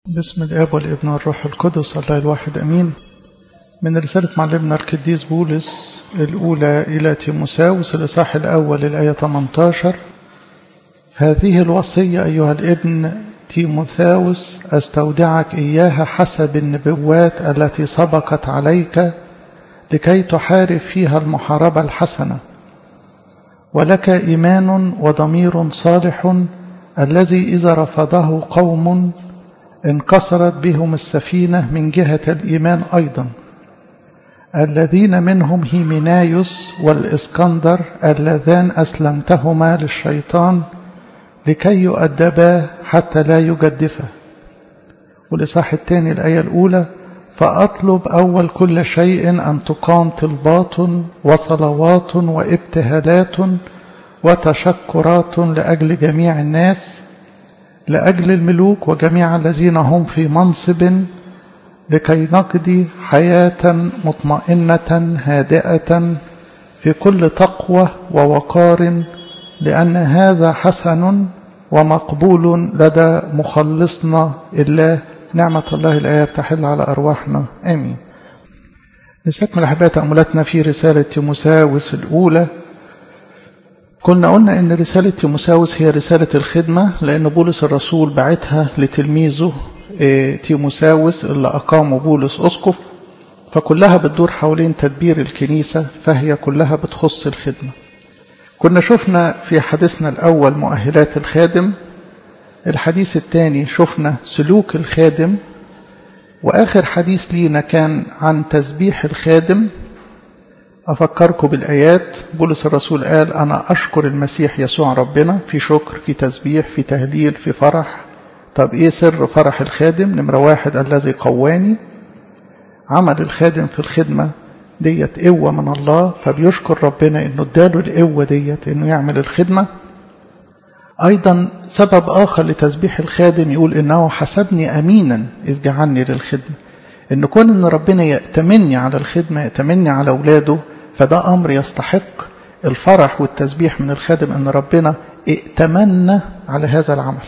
بسم الاب والابن والروح القدس الله الواحد امين من رسالة معلمنا القديس بولس الأولى إلى تيموساوس الإصحاح الأول الآية 18 هذه الوصية أيها الابن تيموثاوس أستودعك إياها حسب النبوات التي سبقت عليك لكي تحارب فيها المحاربة الحسنة ولك إيمان وضمير صالح الذي إذا رفضه قوم انكسرت بهم السفينة من جهة الإيمان أيضا الذين منهم هيمنايوس والإسكندر اللذان أسلمتهما للشيطان لكي يؤدبا حتى لا يجدفا والإصحاح الثاني الآية الأولى فأطلب أول كل شيء أن تقام طلبات وصلوات وابتهالات وتشكرات لأجل جميع الناس لأجل الملوك وجميع الذين هم في منصب لكي نقضي حياة مطمئنة هادئة في كل تقوى ووقار لأن هذا حسن ومقبول لدى مخلصنا الله نعمة الله الآية تحل على أرواحنا آمين نستكمل أحباء تأملاتنا في رسالة تيموساوس الأولى كنا قلنا ان رسالة تيموساوس هي رسالة الخدمة لان بولس الرسول بعتها لتلميذه تيموساوس اللي اقامه بولس اسقف فكلها بتدور حوالين تدبير الكنيسة فهي كلها بتخص الخدمة كنا شفنا في حديثنا الاول مؤهلات الخادم الحديث الثاني شفنا سلوك الخادم واخر حديث لينا كان عن تسبيح الخادم أفكركم بالآيات بولس الرسول قال أنا أشكر المسيح يسوع ربنا في شكر في تسبيح في تهليل في فرح طب إيه سر فرح الخادم نمرة واحد الذي قواني عمل الخادم في الخدمة ديت قوة من الله فبيشكر ربنا إنه اداله القوة ديت إنه يعمل الخدمة أيضا سبب آخر لتسبيح الخادم يقول إنه حسبني أمينا إذ جعلني للخدمة إن كون إن ربنا يأتمني على الخدمة يأتمني على أولاده فده أمر يستحق الفرح والتسبيح من الخادم أن ربنا ائتمنا على هذا العمل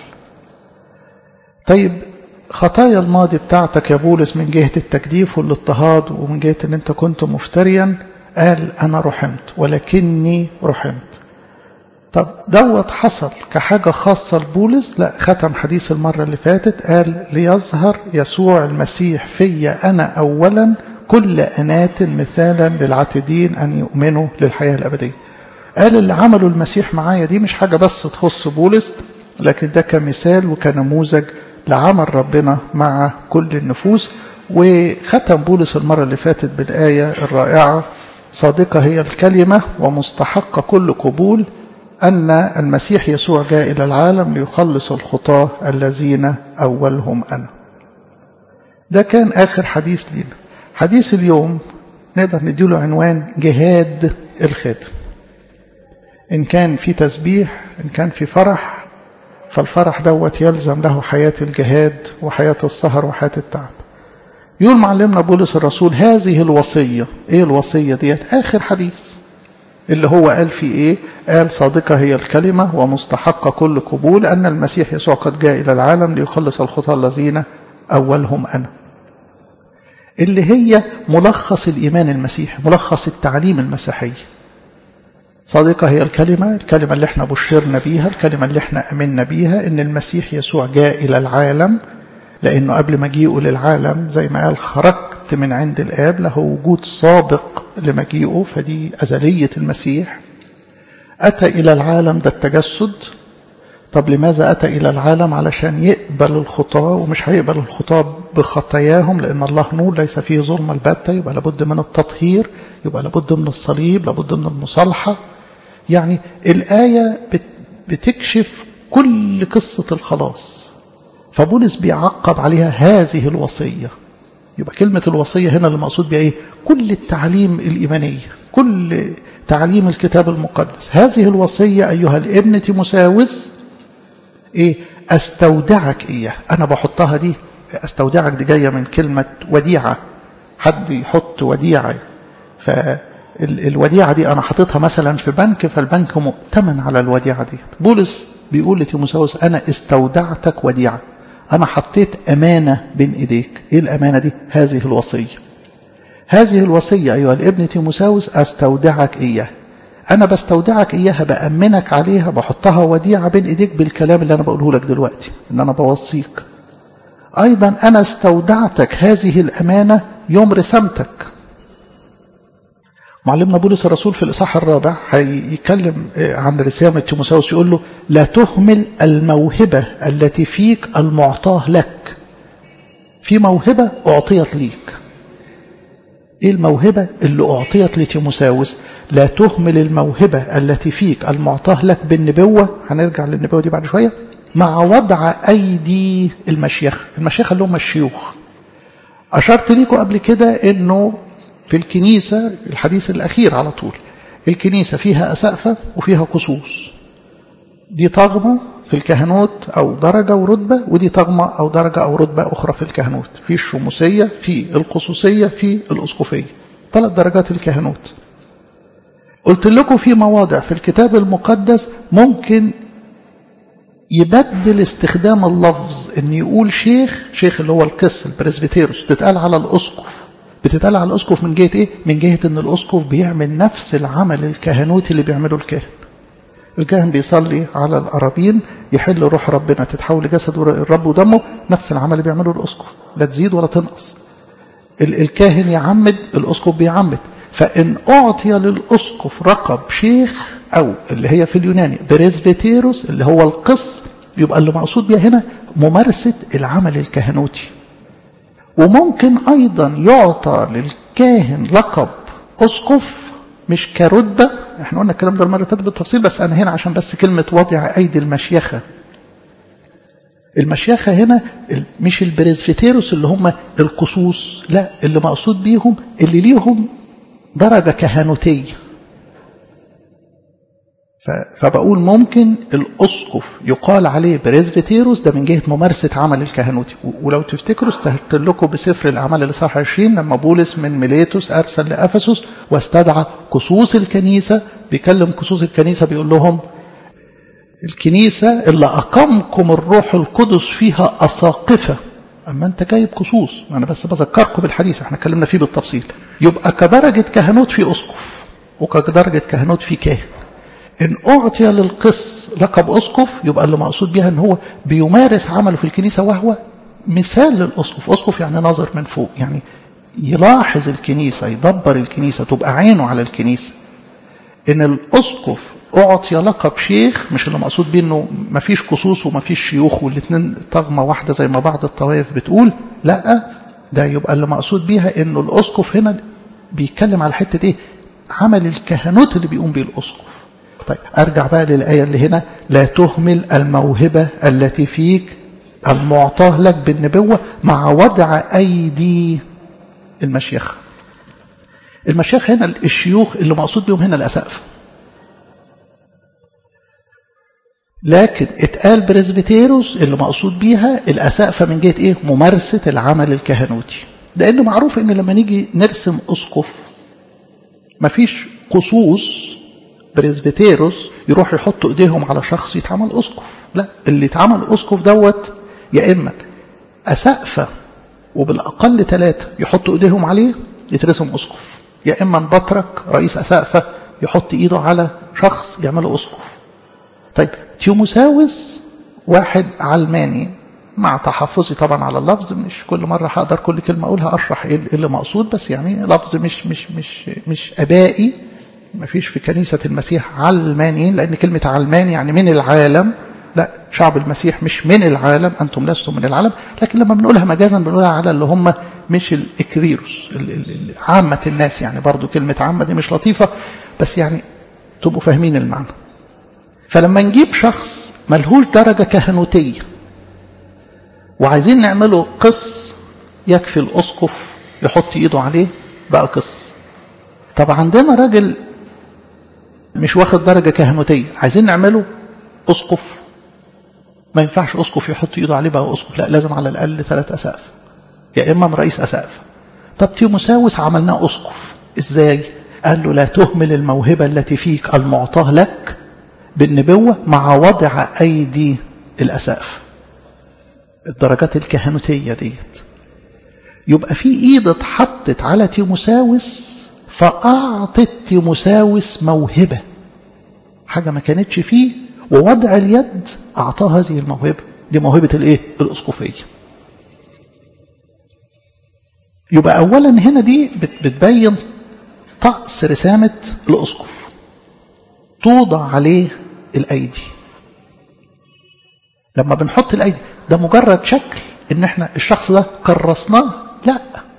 طيب خطايا الماضي بتاعتك يا بولس من جهة التكديف والاضطهاد ومن جهة أن أنت كنت مفتريا قال أنا رحمت ولكني رحمت طب دوت حصل كحاجة خاصة لبولس لا ختم حديث المرة اللي فاتت قال ليظهر يسوع المسيح في أنا أولا كل أنات مثالا للعاتدين أن يؤمنوا للحياة الأبدية قال اللي عملوا المسيح معايا دي مش حاجة بس تخص بولس لكن ده كمثال وكنموذج لعمل ربنا مع كل النفوس وختم بولس المرة اللي فاتت بالآية الرائعة صادقة هي الكلمة ومستحقة كل قبول أن المسيح يسوع جاء إلى العالم ليخلص الخطاة الذين أولهم أنا ده كان آخر حديث لنا حديث اليوم نقدر نديله عنوان جهاد الخادم إن كان في تسبيح إن كان في فرح فالفرح دوت يلزم له حياة الجهاد وحياة السهر وحياة التعب يقول معلمنا بولس الرسول هذه الوصية إيه الوصية ديت آخر حديث اللي هو قال فيه إيه قال صادقة هي الكلمة ومستحقة كل قبول أن المسيح يسوع قد جاء إلى العالم ليخلص الخطى الذين أولهم أنا اللي هي ملخص الإيمان المسيحي ملخص التعليم المسيحي صادقة هي الكلمة الكلمة اللي احنا بشرنا بيها الكلمة اللي احنا أمنا بيها إن المسيح يسوع جاء إلى العالم لأنه قبل مجيئه للعالم زي ما قال خرجت من عند الآب له وجود سابق لمجيئه فدي أزلية المسيح أتى إلى العالم ده التجسد طب لماذا أتى إلى العالم علشان يقبل الخطاة ومش هيقبل الخطاة بخطاياهم لأن الله نور ليس فيه ظلم البتة يبقى لابد من التطهير يبقى لابد من الصليب لابد من المصالحة يعني الآية بتكشف كل قصة الخلاص فبولس بيعقب عليها هذه الوصية يبقى كلمة الوصية هنا اللي مقصود بها إيه كل التعليم الإيمانية كل تعليم الكتاب المقدس هذه الوصية أيها الابن تيموساوس إيه أستودعك إياه أنا بحطها دي أستودعك دي جاية من كلمة وديعة حد يحط وديعة فالوديعة دي أنا حاططها مثلا في بنك فالبنك مؤتمن على الوديعة دي بولس بيقول لتيموساوس أنا استودعتك وديعة أنا حطيت أمانة بين إيديك إيه الأمانة دي هذه الوصية هذه الوصية أيها الابن تيموساوس أستودعك إياه أنا بستودعك إياها بأمنك عليها بحطها وديعة بين إيديك بالكلام اللي أنا بقوله لك دلوقتي إن أنا بوصيك أيضا أنا استودعتك هذه الأمانة يوم رسمتك معلمنا بولس الرسول في الإصحاح الرابع هيتكلم عن رسالة تيموساوس يقول له لا تهمل الموهبة التي فيك المعطاة لك في موهبة أعطيت ليك إيه الموهبة اللي أعطيت لتيموساوس لا تهمل الموهبة التي فيك المعطاة لك بالنبوة هنرجع للنبوة دي بعد شوية مع وضع أيدي المشيخ المشيخة اللي هم الشيوخ أشرت لكم قبل كده أنه في الكنيسة الحديث الأخير على طول الكنيسة فيها أسقفة وفيها قصوص دي طغمة في الكهنوت أو درجة ورتبة ودي طغمة أو درجة أو رتبة أخرى في الكهنوت في الشموسية في القصوصية في الأسقفية ثلاث درجات الكهنوت قلت لكم في مواضع في الكتاب المقدس ممكن يبدل استخدام اللفظ ان يقول شيخ شيخ اللي هو القس البريسبيتيروس تتقال على الاسقف بتتقال على الاسقف من جهه ايه من جهه ان الاسقف بيعمل نفس العمل الكهنوتي اللي بيعمله الكاهن الكاهن بيصلي على القرابين يحل روح ربنا تتحول لجسد الرب ودمه نفس العمل اللي بيعمله الاسقف لا تزيد ولا تنقص الكاهن يعمد الاسقف بيعمد فان اعطي للاسقف رقب شيخ او اللي هي في اليوناني بريزبيتيروس اللي هو القس يبقى اللي مقصود بيها هنا ممارسه العمل الكهنوتي وممكن ايضا يعطى للكاهن لقب اسقف مش كرتبة احنا قلنا الكلام ده المرة اللي فاتت بالتفصيل بس انا هنا عشان بس كلمة وضع ايدي المشيخة المشيخة هنا مش البريزفتيروس اللي هم القصوص لا اللي مقصود بيهم اللي ليهم درجة كهنوتية فبقول ممكن الأسقف يقال عليه بريزبيتيروس ده من جهة ممارسة عمل الكهنوتي ولو تفتكروا استهدت لكم بسفر الأعمال الإصحاح 20 لما بولس من ميليتوس أرسل لأفسس واستدعى قصوص الكنيسة بيكلم قصوص الكنيسة بيقول لهم الكنيسة اللي أقامكم الروح القدس فيها أساقفة أما أنت جايب قصوص أنا بس بذكركم بالحديث احنا اتكلمنا فيه بالتفصيل يبقى كدرجة كهنوت في أسقف وكدرجة كهنوت في كاهن إن أعطي للقس لقب أسقف يبقى اللي مقصود بها إن هو بيمارس عمله في الكنيسة وهو مثال للأسقف أسقف يعني نظر من فوق يعني يلاحظ الكنيسة يدبر الكنيسة تبقى عينه على الكنيسة إن الأسقف أعطي لقب شيخ مش اللي مقصود بيه إنه مفيش قصوص ومفيش شيوخ والاثنين طغمة واحدة زي ما بعض الطوائف بتقول لا ده يبقى اللي مقصود بيها إنه الأسقف هنا بيتكلم على حتة إيه عمل الكهنوت اللي بيقوم بيه الأسقف طيب أرجع بقى للآية اللي هنا لا تهمل الموهبة التي فيك المعطاه لك بالنبوة مع وضع أيدي المشيخة المشيخ هنا الشيوخ اللي مقصود بهم هنا الأسقف لكن اتقال بريزبيتيروس اللي مقصود بيها الأسقفة من جهة إيه ممارسة العمل الكهنوتي لأنه معروف إن لما نيجي نرسم أسقف مفيش قصوص بريزبيتيروس يروح يحطوا ايديهم على شخص يتعمل اسقف لا اللي يتعمل اسقف دوت يا اما اسقفه وبالاقل ثلاثه يحطوا ايديهم عليه يترسم اسقف يا اما بطرك رئيس اسقفه يحط ايده على شخص يعمله اسقف طيب تيموساوس واحد علماني مع تحفظي طبعا على اللفظ مش كل مره هقدر كل كلمه اقولها اشرح ايه اللي مقصود بس يعني لفظ مش مش مش مش ابائي ما فيش في كنيسة المسيح علمانيين لأن كلمة علمان يعني من العالم لا شعب المسيح مش من العالم أنتم لستم من العالم لكن لما بنقولها مجازا بنقولها على اللي هم مش الإكريروس عامة الناس يعني برضو كلمة عامة دي مش لطيفة بس يعني تبقوا فاهمين المعنى فلما نجيب شخص ملهوش درجة كهنوتية وعايزين نعمله قس يكفي الأسقف يحط إيده عليه بقى قس طب عندنا راجل مش واخد درجة كهنوتية عايزين نعمله أسقف ما ينفعش أسقف يحط إيده عليه بقى أسقف لا لازم على الأقل ثلاث أسقف يا إما من رئيس أسقف طب تيموساوس عملناه أسقف إزاي قال له لا تهمل الموهبة التي فيك المعطاه لك بالنبوة مع وضع أيدي الأسقف الدرجات الكهنوتية ديت يبقى في ايد اتحطت على تيموساوس فأعطت تيموساوس موهبة حاجة ما كانتش فيه ووضع اليد أعطاه هذه الموهبة دي موهبة الايه الأسقفية يبقى أولا هنا دي بتبين طقس رسامة الأسقف توضع عليه الأيدي لما بنحط الأيدي ده مجرد شكل إن احنا الشخص ده كرسناه لا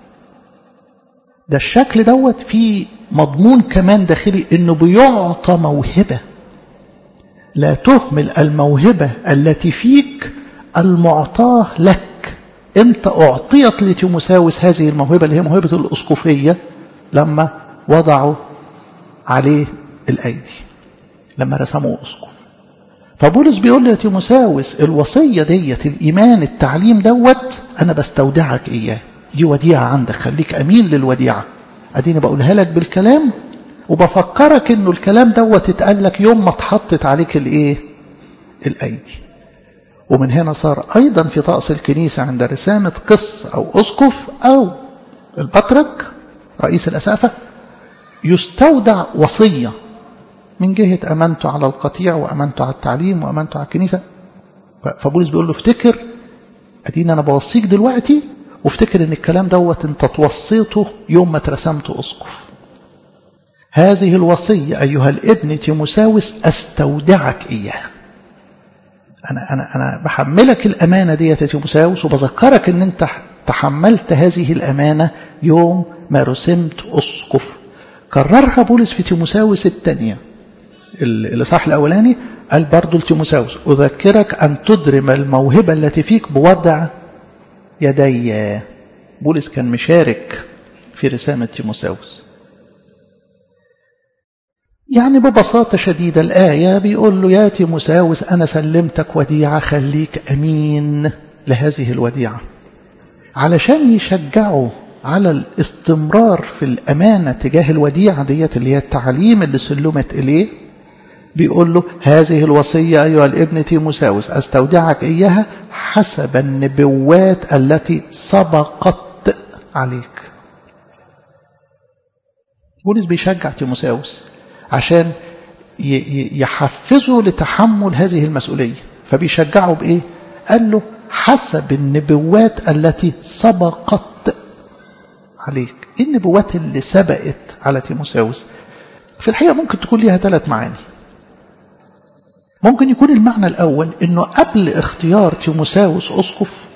ده الشكل دوت فيه مضمون كمان داخلي إنه بيعطى موهبة لا تهمل الموهبة التي فيك المعطاه لك انت اعطيت لتيموساوس هذه الموهبة اللي هي موهبة الاسقفية لما وضعوا عليه الايدي لما رسموا اسقف فبولس بيقول له تيموساوس الوصية ديت الايمان التعليم دوت انا بستودعك اياه دي وديعة عندك خليك امين للوديعة اديني بقولها لك بالكلام وبفكرك انه الكلام دوت اتقال لك يوم ما اتحطت عليك الايه الايدي ومن هنا صار أيضا في طقس الكنيسة عند رسامة قس أو أسقف أو البطرك رئيس الأسافة يستودع وصية من جهة أمنته على القطيع وأمنته على التعليم وأمنته على الكنيسة فبولس بيقول له افتكر أدينا أنا بوصيك دلوقتي وافتكر ان الكلام دوت انت توصيته يوم ما اترسمت أسقف هذه الوصية أيها الابن تيموساوس أستودعك إياها أنا, أنا, أنا بحملك الأمانة دي يا تيموساوس وبذكرك أن أنت تحملت هذه الأمانة يوم ما رسمت أسقف كررها بولس في تيموساوس الثانية الإصحاح الأولاني قال برضو لتيموساوس أذكرك أن تدرم الموهبة التي فيك بوضع يدي بولس كان مشارك في رسامة تيموساوس يعني ببساطة شديدة الآية بيقول له يا تيموساوس أنا سلمتك وديعة خليك أمين لهذه الوديعة علشان يشجعوا على الاستمرار في الأمانة تجاه الوديعة ديت اللي هي التعليم اللي سلمت إليه بيقول له هذه الوصية أيها الابن تيموساوس أستودعك إياها حسب النبوات التي سبقت عليك بولس بيشجع تيموساوس عشان يحفزه لتحمل هذه المسؤولية فبيشجعه بإيه قال له حسب النبوات التي سبقت عليك إيه النبوات اللي سبقت على تيموساوس في الحقيقة ممكن تكون ليها ثلاث معاني ممكن يكون المعنى الأول أنه قبل اختيار تيموساوس أسقف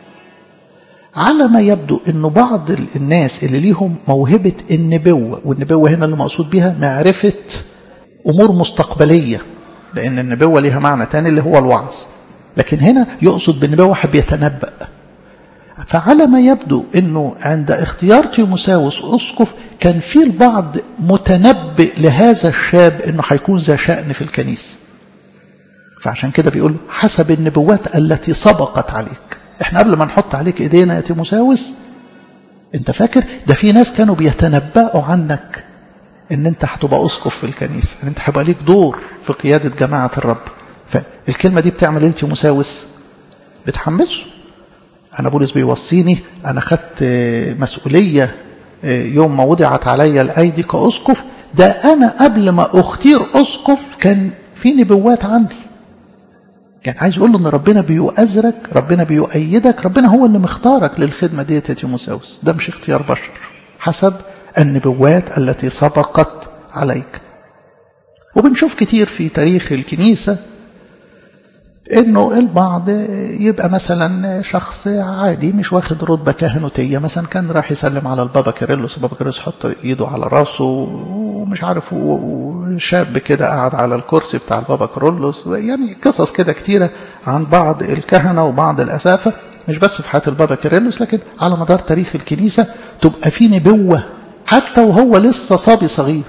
على ما يبدو أنه بعض الناس اللي ليهم موهبة النبوة والنبوة هنا اللي مقصود بها معرفة أمور مستقبلية لأن النبوة لها معنى تاني اللي هو الوعظ لكن هنا يقصد بالنبوة واحد بيتنبأ فعلى ما يبدو أنه عند اختيار تيموساوس أسقف كان في البعض متنبئ لهذا الشاب أنه هيكون ذا شأن في الكنيسة فعشان كده بيقول حسب النبوات التي سبقت عليك احنا قبل ما نحط عليك ايدينا يا تيموساوس انت فاكر ده في ناس كانوا بيتنبأوا عنك ان انت هتبقى اسقف في الكنيسه ان انت هيبقى ليك دور في قياده جماعه الرب فالكلمه دي بتعمل ايه تيموساوس بتحمسه انا بولس بيوصيني انا خدت مسؤوليه يوم ما وضعت عليا الايدي كاسقف ده انا قبل ما اختير اسقف كان في نبوات عندي كان عايز يقول له ان ربنا بيؤازرك ربنا بيؤيدك ربنا هو اللي مختارك للخدمه ديت يا تيموساوس ده مش اختيار بشر حسب النبوات التي سبقت عليك وبنشوف كتير في تاريخ الكنيسة انه البعض يبقى مثلا شخص عادي مش واخد رتبة كهنوتية مثلا كان راح يسلم على البابا كيرلس البابا كيرلس يحط ايده على راسه ومش عارف شاب كده قاعد على الكرسي بتاع البابا كيرلس يعني قصص كده كتيرة عن بعض الكهنة وبعض الأسافة مش بس في حياة البابا كيرلس لكن على مدار تاريخ الكنيسة تبقى في نبوة حتى وهو لسه صبي صغير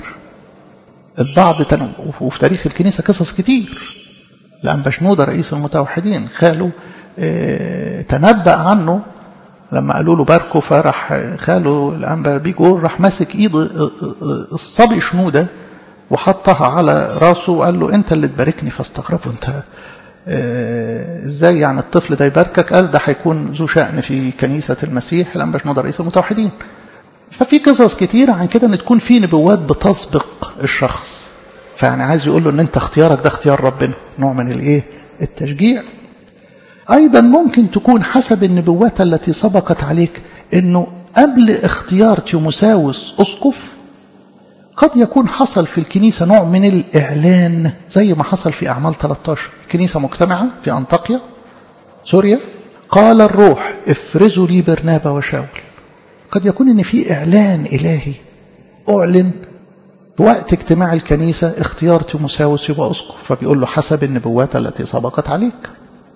البعض تن... وفي تاريخ الكنيسة قصص كتير الأنبا شنودة رئيس المتوحدين خاله اه تنبأ عنه لما قالوا له باركه فراح خاله الأنبا بيجور راح ماسك ايد الصبي شنودة وحطها على راسه وقال له انت اللي تباركني فاستغربه انت ازاي يعني الطفل ده يباركك قال ده هيكون ذو شأن في كنيسة المسيح الأنبا شنودة رئيس المتوحدين ففي قصص كتير عن كده ان تكون في نبوات بتسبق الشخص فيعني عايز يقول له ان انت اختيارك ده اختيار ربنا نوع من الايه التشجيع ايضا ممكن تكون حسب النبوات التي سبقت عليك انه قبل اختيار تيموساوس اسقف قد يكون حصل في الكنيسة نوع من الإعلان زي ما حصل في أعمال 13 كنيسة مجتمعة في أنطاكيا سوريا قال الروح افرزوا لي برنابا وشاول قد يكون ان في اعلان الهي اعلن وقت اجتماع الكنيسه اختيار تيموساوس يبقى اسقف فبيقول له حسب النبوات التي سبقت عليك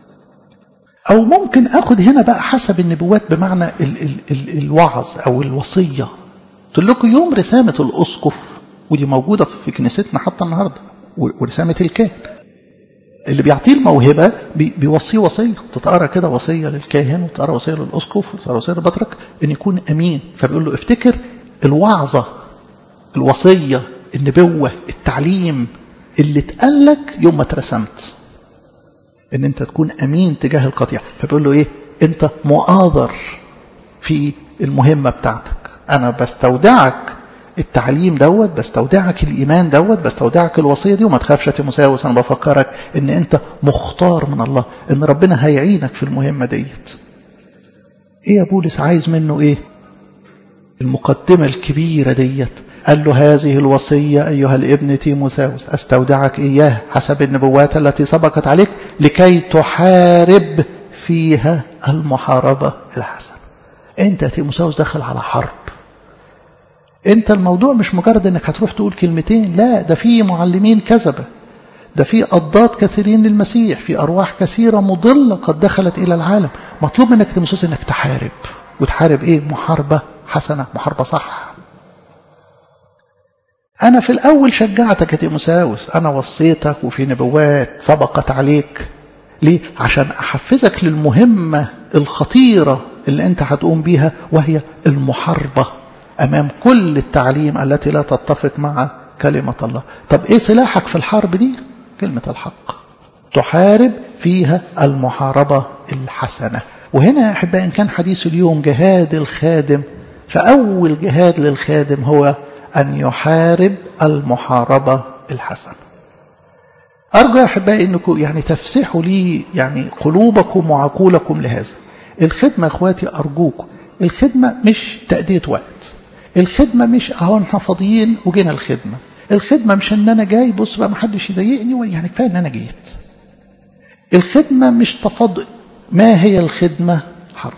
او ممكن اخد هنا بقى حسب النبوات بمعنى ال ال ال الوعظ او الوصيه قلت لكم يوم رسامه الاسقف ودي موجوده في كنيستنا حتى النهارده ورسامه الكاهن اللي بيعطيه الموهبة بيوصيه وصية تتقرا كده وصية للكاهن وتقرا وصية للأسقف وتقرا وصية للبطرك إن يكون أمين فبيقول له افتكر الوعظة الوصية النبوة التعليم اللي اتقال لك يوم ما اترسمت إن أنت تكون أمين تجاه القطيع فبيقول له إيه أنت مؤاذر في المهمة بتاعتك أنا بستودعك التعليم دوت بستودعك الإيمان دوت بستودعك الوصية دي وما تخافش يا تيموساوس أنا بفكرك إن أنت مختار من الله إن ربنا هيعينك في المهمة ديت إيه يا بولس عايز منه إيه المقدمة الكبيرة ديت قال له هذه الوصية أيها الابن تيموساوس أستودعك إياه حسب النبوات التي سبقت عليك لكي تحارب فيها المحاربة الحسنة أنت يا تيموساوس داخل على حرب انت الموضوع مش مجرد انك هتروح تقول كلمتين لا ده في معلمين كذبة ده في قضات كثيرين للمسيح في أرواح كثيرة مضلة قد دخلت إلى العالم مطلوب منك تمسوس انك تحارب وتحارب ايه محاربة حسنة محاربة صح أنا في الأول شجعتك يا تيموساوس أنا وصيتك وفي نبوات سبقت عليك ليه؟ عشان أحفزك للمهمة الخطيرة اللي أنت هتقوم بيها وهي المحاربة أمام كل التعليم التي لا تتفق مع كلمة الله طب إيه سلاحك في الحرب دي كلمة الحق تحارب فيها المحاربة الحسنة وهنا يا أحبائي إن كان حديث اليوم جهاد الخادم فأول جهاد للخادم هو أن يحارب المحاربة الحسنة أرجو يا أحبائي أنكم يعني تفسحوا لي يعني قلوبكم وعقولكم لهذا الخدمة أخواتي أرجوكم الخدمة مش تأدية وقت الخدمة مش اهو احنا فاضيين وجينا الخدمة الخدمة مش ان انا جاي بص بقى ما حدش يضايقني يعني كفايه ان انا جيت الخدمة مش تفضل ما هي الخدمة حرب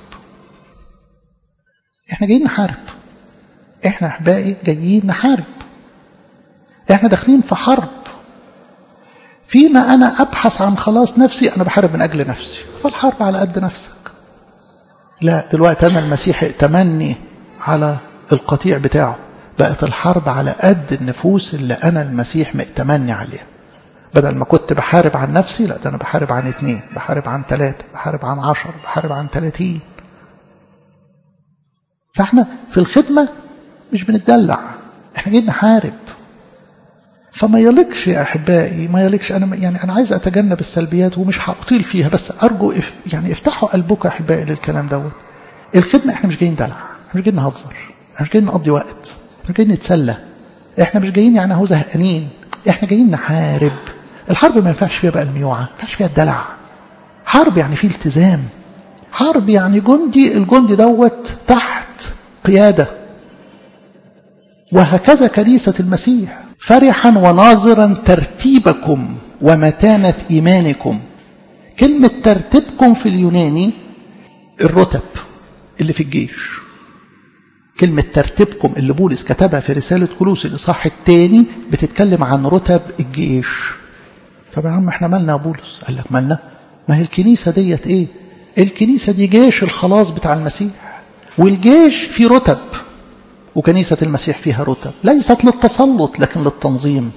احنا جايين نحارب احنا احبائي جايين نحارب احنا داخلين في حرب فيما انا ابحث عن خلاص نفسي انا بحارب من اجل نفسي فالحرب على قد نفسك لا دلوقتي انا المسيح ائتمني على القطيع بتاعه بقت الحرب على قد النفوس اللي أنا المسيح مأتمني عليها بدل ما كنت بحارب عن نفسي لا ده أنا بحارب عن اتنين بحارب عن تلاتة بحارب عن عشر بحارب عن تلاتين فاحنا في الخدمة مش بنتدلع احنا جايين نحارب فما يليقش يا احبائي ما يليقش انا يعني انا عايز اتجنب السلبيات ومش هطيل فيها بس ارجو اف يعني افتحوا قلبكم يا احبائي للكلام دوت الخدمه احنا مش جايين دلع احنا مش جايين نهزر احنا مش جايين نقضي وقت احنا مش جايين نتسلى احنا مش جايين يعني اهو زهقانين احنا جايين نحارب الحرب ما ينفعش فيها بقى الميوعه ما ينفعش فيها الدلع حرب يعني فيه التزام حرب يعني جندي الجندي دوت تحت قياده وهكذا كنيسه المسيح فرحا وناظرا ترتيبكم ومتانه ايمانكم كلمه ترتيبكم في اليوناني الرتب اللي في الجيش كلمة ترتيبكم اللي بولس كتبها في رسالة كلوس الإصحاح الثاني بتتكلم عن رتب الجيش طب يا عم احنا مالنا يا بولس قال لك مالنا ما هي الكنيسة ديت ايه الكنيسة دي جيش الخلاص بتاع المسيح والجيش فيه رتب وكنيسة المسيح فيها رتب ليست للتسلط لكن للتنظيم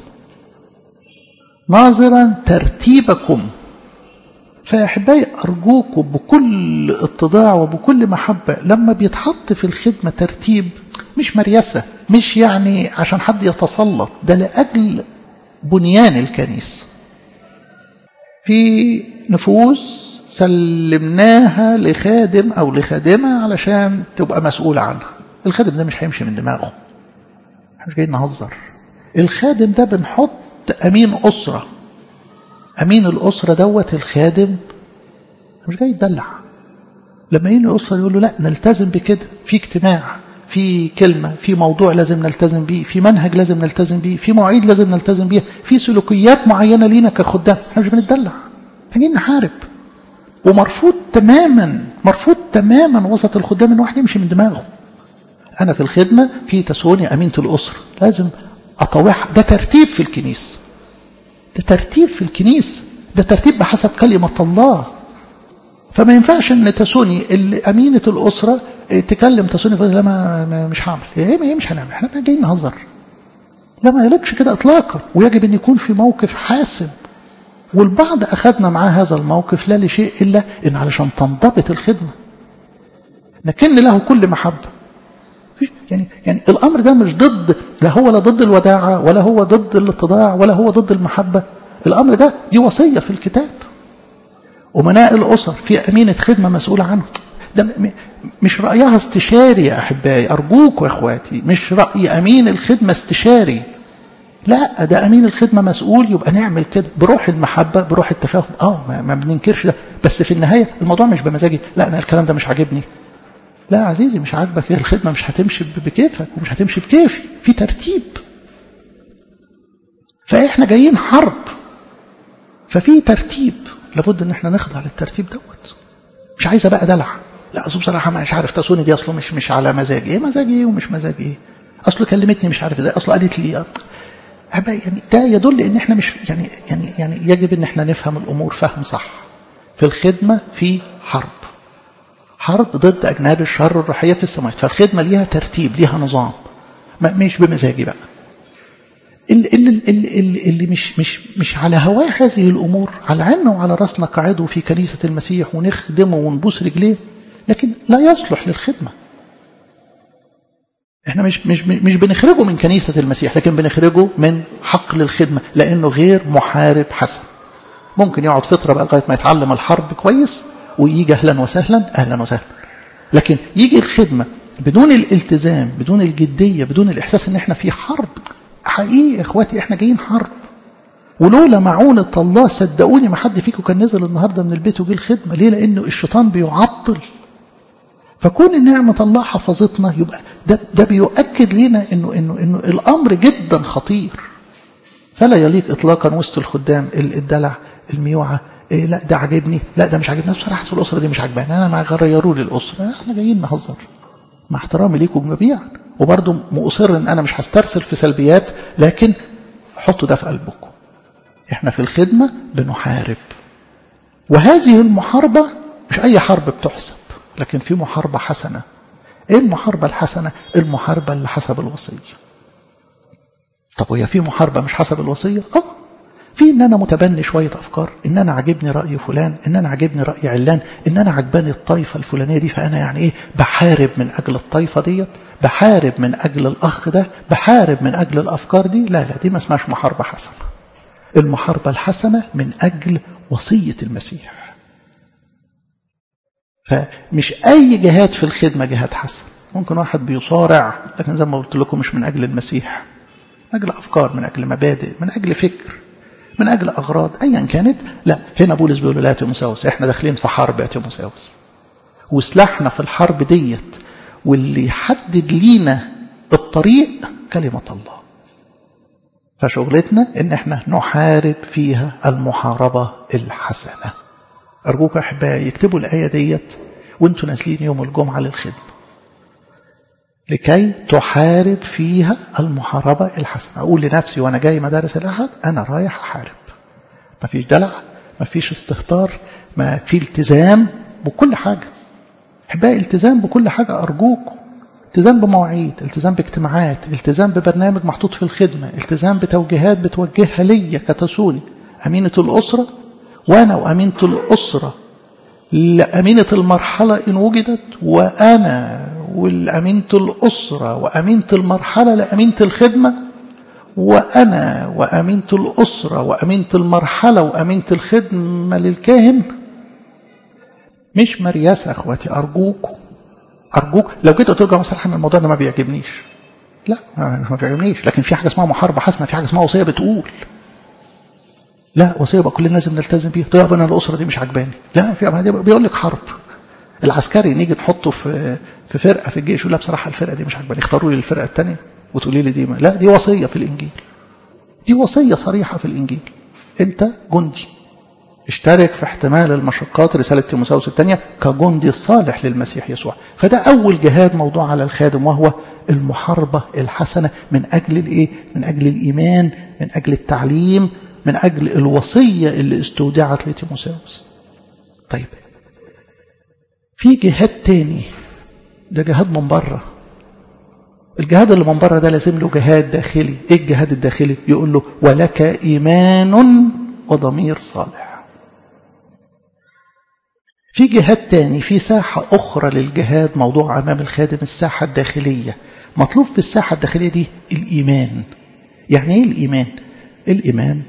ناظرا ترتيبكم فيا احبائي ارجوكم بكل اتضاع وبكل محبه لما بيتحط في الخدمه ترتيب مش مريسه مش يعني عشان حد يتسلط ده لاجل بنيان الكنيسه في نفوس سلمناها لخادم أو لخادمة علشان تبقى مسؤولة عنها الخادم ده مش هيمشي من دماغه مش جايين نهزر الخادم ده بنحط أمين أسرة أمين الأسرة دوت الخادم مش جاي يدلع لما يجي الأسرة يقول له لا نلتزم بكده في اجتماع في كلمة في موضوع لازم نلتزم بيه في منهج لازم نلتزم بيه في مواعيد لازم نلتزم بيها في سلوكيات معينة لينا كخدام احنا مش بنتدلع احنا جايين نحارب ومرفوض تماما مرفوض تماما وسط الخدام ان واحد يمشي من دماغه انا في الخدمة في تسوني امينة الاسرة لازم اطوعها ده ترتيب في الكنيسة ده ترتيب في الكنيسة ده ترتيب بحسب كلمة الله فما ينفعش ان تسوني اللي امينة الاسرة تكلم تسوني فقال لا ما مش هعمل ايه ايه مش هنعمل احنا جايين نهزر لا ما يلكش كده اطلاقا ويجب ان يكون في موقف حاسم والبعض اخذنا معاه هذا الموقف لا لشيء الا ان علشان تنضبط الخدمة لكن له كل محبة يعني يعني الامر ده مش ضد لا هو لا ضد الوداعة ولا هو ضد الاتضاع ولا هو ضد المحبة الامر ده دي وصية في الكتاب أمناء الأسر في أمينة خدمة مسؤولة عنه ده مش رأيها استشاري يا أحبائي أرجوك وإخواتي مش رأي أمين الخدمة استشاري لا ده أمين الخدمة مسؤول يبقى نعمل كده بروح المحبة بروح التفاهم اه ما, ما بننكرش ده بس في النهاية الموضوع مش بمزاجي لا أنا الكلام ده مش عاجبني لا عزيزي مش عاجبك الخدمة مش هتمشي بكيفك ومش هتمشي بكيفي في ترتيب فإحنا جايين حرب ففي ترتيب لابد ان احنا نخضع للترتيب دوت مش عايزه بقى دلع لا اصل بصراحه مش عارف تسوني دي اصله مش مش على مزاجي ايه مزاجي ايه ومش مزاجي ايه اصله كلمتني مش عارف ازاي اصله قالت لي يعني ده يدل ان احنا مش يعني يعني يعني يجب ان احنا نفهم الامور فهم صح في الخدمه في حرب حرب ضد اجناد الشر الروحيه في السماوات فالخدمه ليها ترتيب ليها نظام ما مش بمزاجي بقى اللي, اللي, اللي, اللي مش, مش, مش على هواه هذه الأمور على عنا وعلى رأسنا قاعده في كنيسة المسيح ونخدمه ونبوس رجليه لكن لا يصلح للخدمة احنا مش, مش, مش بنخرجه من كنيسة المسيح لكن بنخرجه من حقل الخدمة لأنه غير محارب حسن ممكن يقعد فترة بقى لغاية ما يتعلم الحرب كويس ويجي أهلا وسهلا أهلا وسهلا لكن يجي الخدمة بدون الالتزام بدون الجدية بدون الإحساس ان احنا في حرب حقيقي يا اخواتي احنا جايين حرب ولولا معونة الله صدقوني ما حد فيكم كان نزل النهاردة من البيت وجه الخدمة ليه لأنه الشيطان بيعطل فكون ان نعمة الله حفظتنا يبقى ده, ده بيؤكد لنا انه, إنه, إنه الأمر جدا خطير فلا يليق إطلاقا وسط الخدام الدلع الميوعة إيه لا ده عجبني لا ده مش عجبني بصراحة الأسرة دي مش عجباني أنا ما غيروا لي الأسرة احنا جايين نهزر مع احترامي ليكم جميعا وبرضه مؤصر ان انا مش هسترسل في سلبيات لكن حطوا ده في قلبكم احنا في الخدمة بنحارب وهذه المحاربة مش اي حرب بتحسب لكن في محاربة حسنة ايه المحاربة الحسنة المحاربة اللي حسب الوصية طب وهي في محاربة مش حسب الوصية اه في ان انا متبني شوية افكار ان انا عجبني رأي فلان ان انا عجبني رأي علان ان انا عجباني الطائفة الفلانية دي فانا يعني ايه بحارب من اجل الطائفة ديت بحارب من اجل الاخ ده بحارب من اجل الافكار دي لا لا دي ما اسمهاش محاربة حسنة المحاربة الحسنة من اجل وصية المسيح فمش اي جهاد في الخدمة جهاد حسن ممكن واحد بيصارع لكن زي ما قلت لكم مش من اجل المسيح من اجل افكار من اجل مبادئ من اجل فكر من أجل أغراض أيا كانت لا هنا بولس بيقول لا تيموساوس احنا داخلين في حرب يا تيموساوس وسلاحنا في الحرب ديت واللي يحدد لينا الطريق كلمة الله فشغلتنا ان احنا نحارب فيها المحاربة الحسنة أرجوك أحبائي يكتبوا الآية ديت وانتوا نازلين يوم الجمعة للخدمة لكي تحارب فيها المحاربة الحسنة أقول لنفسي وأنا جاي مدارس الأحد أنا رايح أحارب ما فيش دلع ما فيش استهتار ما في التزام بكل حاجة أحبائي التزام بكل حاجة أرجوكم التزام بمواعيد التزام باجتماعات التزام ببرنامج محطوط في الخدمة التزام بتوجيهات بتوجهها ليا كتسوني أمينة الأسرة وأنا وأمينة الأسرة لأمينة المرحلة إن وجدت وأنا والأمينة الأسرة وأمينة المرحلة لأمينة الخدمة وأنا وأمينة الأسرة وأمينة المرحلة وأمينة الخدمة للكاهن مش مرياسة أخواتي أرجوكم أرجوك لو جيت قلت لكم مثلا الموضوع ده ما بيعجبنيش لا ما بيعجبنيش لكن في حاجة اسمها محاربة حسنة في حاجة اسمها وصية بتقول لا وصية بقى كلنا لازم نلتزم بيها طيب أنا الأسرة دي مش عجباني لا في بيقول لك حرب العسكري نيجي نحطه في في فرقة في الجيش يقول لا بصراحة الفرقة دي مش عجباني اختاروا لي الفرقة الثانية وتقولي لي دي ما. لا دي وصية في الإنجيل دي وصية صريحة في الإنجيل أنت جندي اشترك في احتمال المشقات رسالة تيموساوس الثانية كجندي الصالح للمسيح يسوع فده أول جهاد موضوع على الخادم وهو المحاربة الحسنة من أجل الإيه؟ من أجل الإيمان من أجل التعليم من أجل الوصية اللي استودعت لتيموساوس طيب في جهاد تاني ده جهاد من بره الجهاد اللي من بره ده لازم له جهاد داخلي ايه الجهاد الداخلي يقول له ولك ايمان وضمير صالح في جهاد تاني في ساحة أخرى للجهاد موضوع أمام الخادم الساحة الداخلية مطلوب في الساحة الداخلية دي الإيمان يعني إيه الإيمان؟ الإيمان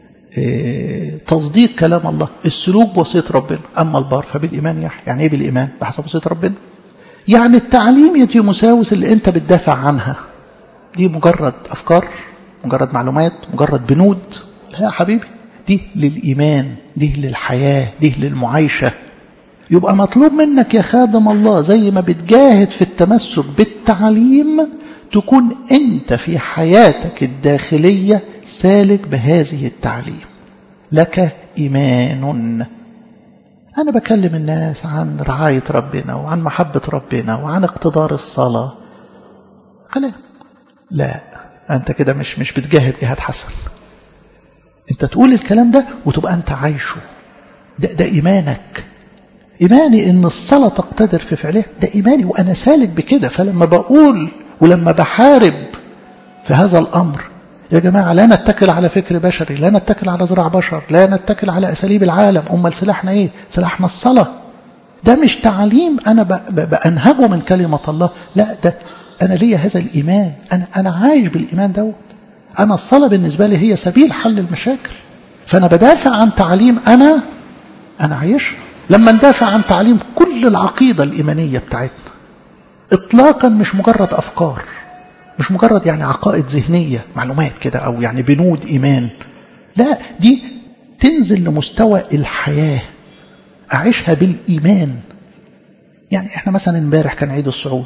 إيه تصديق كلام الله السلوك بوصية ربنا أما البار فبالإيمان يحيى يعني إيه بالإيمان؟ بحسب وصية ربنا يعني التعليم يا تيموساوس اللي أنت بتدافع عنها دي مجرد أفكار مجرد معلومات مجرد بنود لا يا حبيبي دي للإيمان دي للحياة دي للمعايشة يبقى مطلوب منك يا خادم الله زي ما بتجاهد في التمسك بالتعليم تكون انت في حياتك الداخلية سالك بهذه التعليم لك إيمان أنا بكلم الناس عن رعاية ربنا وعن محبة ربنا وعن اقتدار الصلاة كلام لا أنت كده مش مش بتجاهد جهاد حسن أنت تقول الكلام ده وتبقى أنت عايشه ده, ده إيمانك إيماني إن الصلاة تقتدر في فعلها ده إيماني وأنا سالك بكده فلما بقول ولما بحارب في هذا الأمر يا جماعة لا نتكل على فكر بشري لا نتكل على زراع بشر لا نتكل على أساليب العالم أمال سلاحنا إيه سلاحنا الصلاة ده مش تعليم أنا بأنهجه من كلمة الله لا ده أنا ليا هذا الإيمان أنا, أنا عايش بالإيمان دوت أنا الصلاة بالنسبة لي هي سبيل حل المشاكل فأنا بدافع عن تعليم أنا أنا عايش لما ندافع عن تعليم كل العقيدة الإيمانية بتاعتنا إطلاقا مش مجرد أفكار مش مجرد يعني عقائد ذهنية معلومات كده أو يعني بنود إيمان لا دي تنزل لمستوى الحياة أعيشها بالإيمان يعني إحنا مثلا امبارح كان عيد الصعود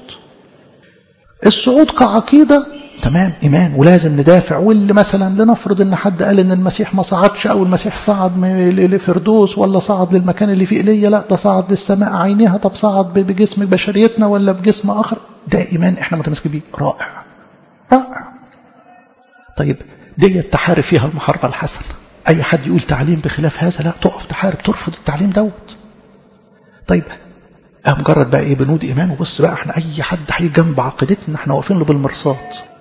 الصعود كعقيدة تمام إيمان ولازم ندافع واللي مثلا لنفرض إن حد قال إن المسيح ما صعدش أو المسيح صعد لفردوس ولا صعد للمكان اللي فيه إيليا لا ده صعد للسماء عينها طب صعد بجسم بشريتنا ولا بجسم آخر ده إيمان إحنا متمسكين بيه رائع رائع طيب دي تحارب فيها المحاربة الحسنة أي حد يقول تعليم بخلاف هذا لا تقف تحارب ترفض التعليم دوت طيب اه مجرد بقى ايه بنود ايمان وبص بقى احنا اي حد هيجي جنب عقيدتنا احنا واقفين له بالمرصاد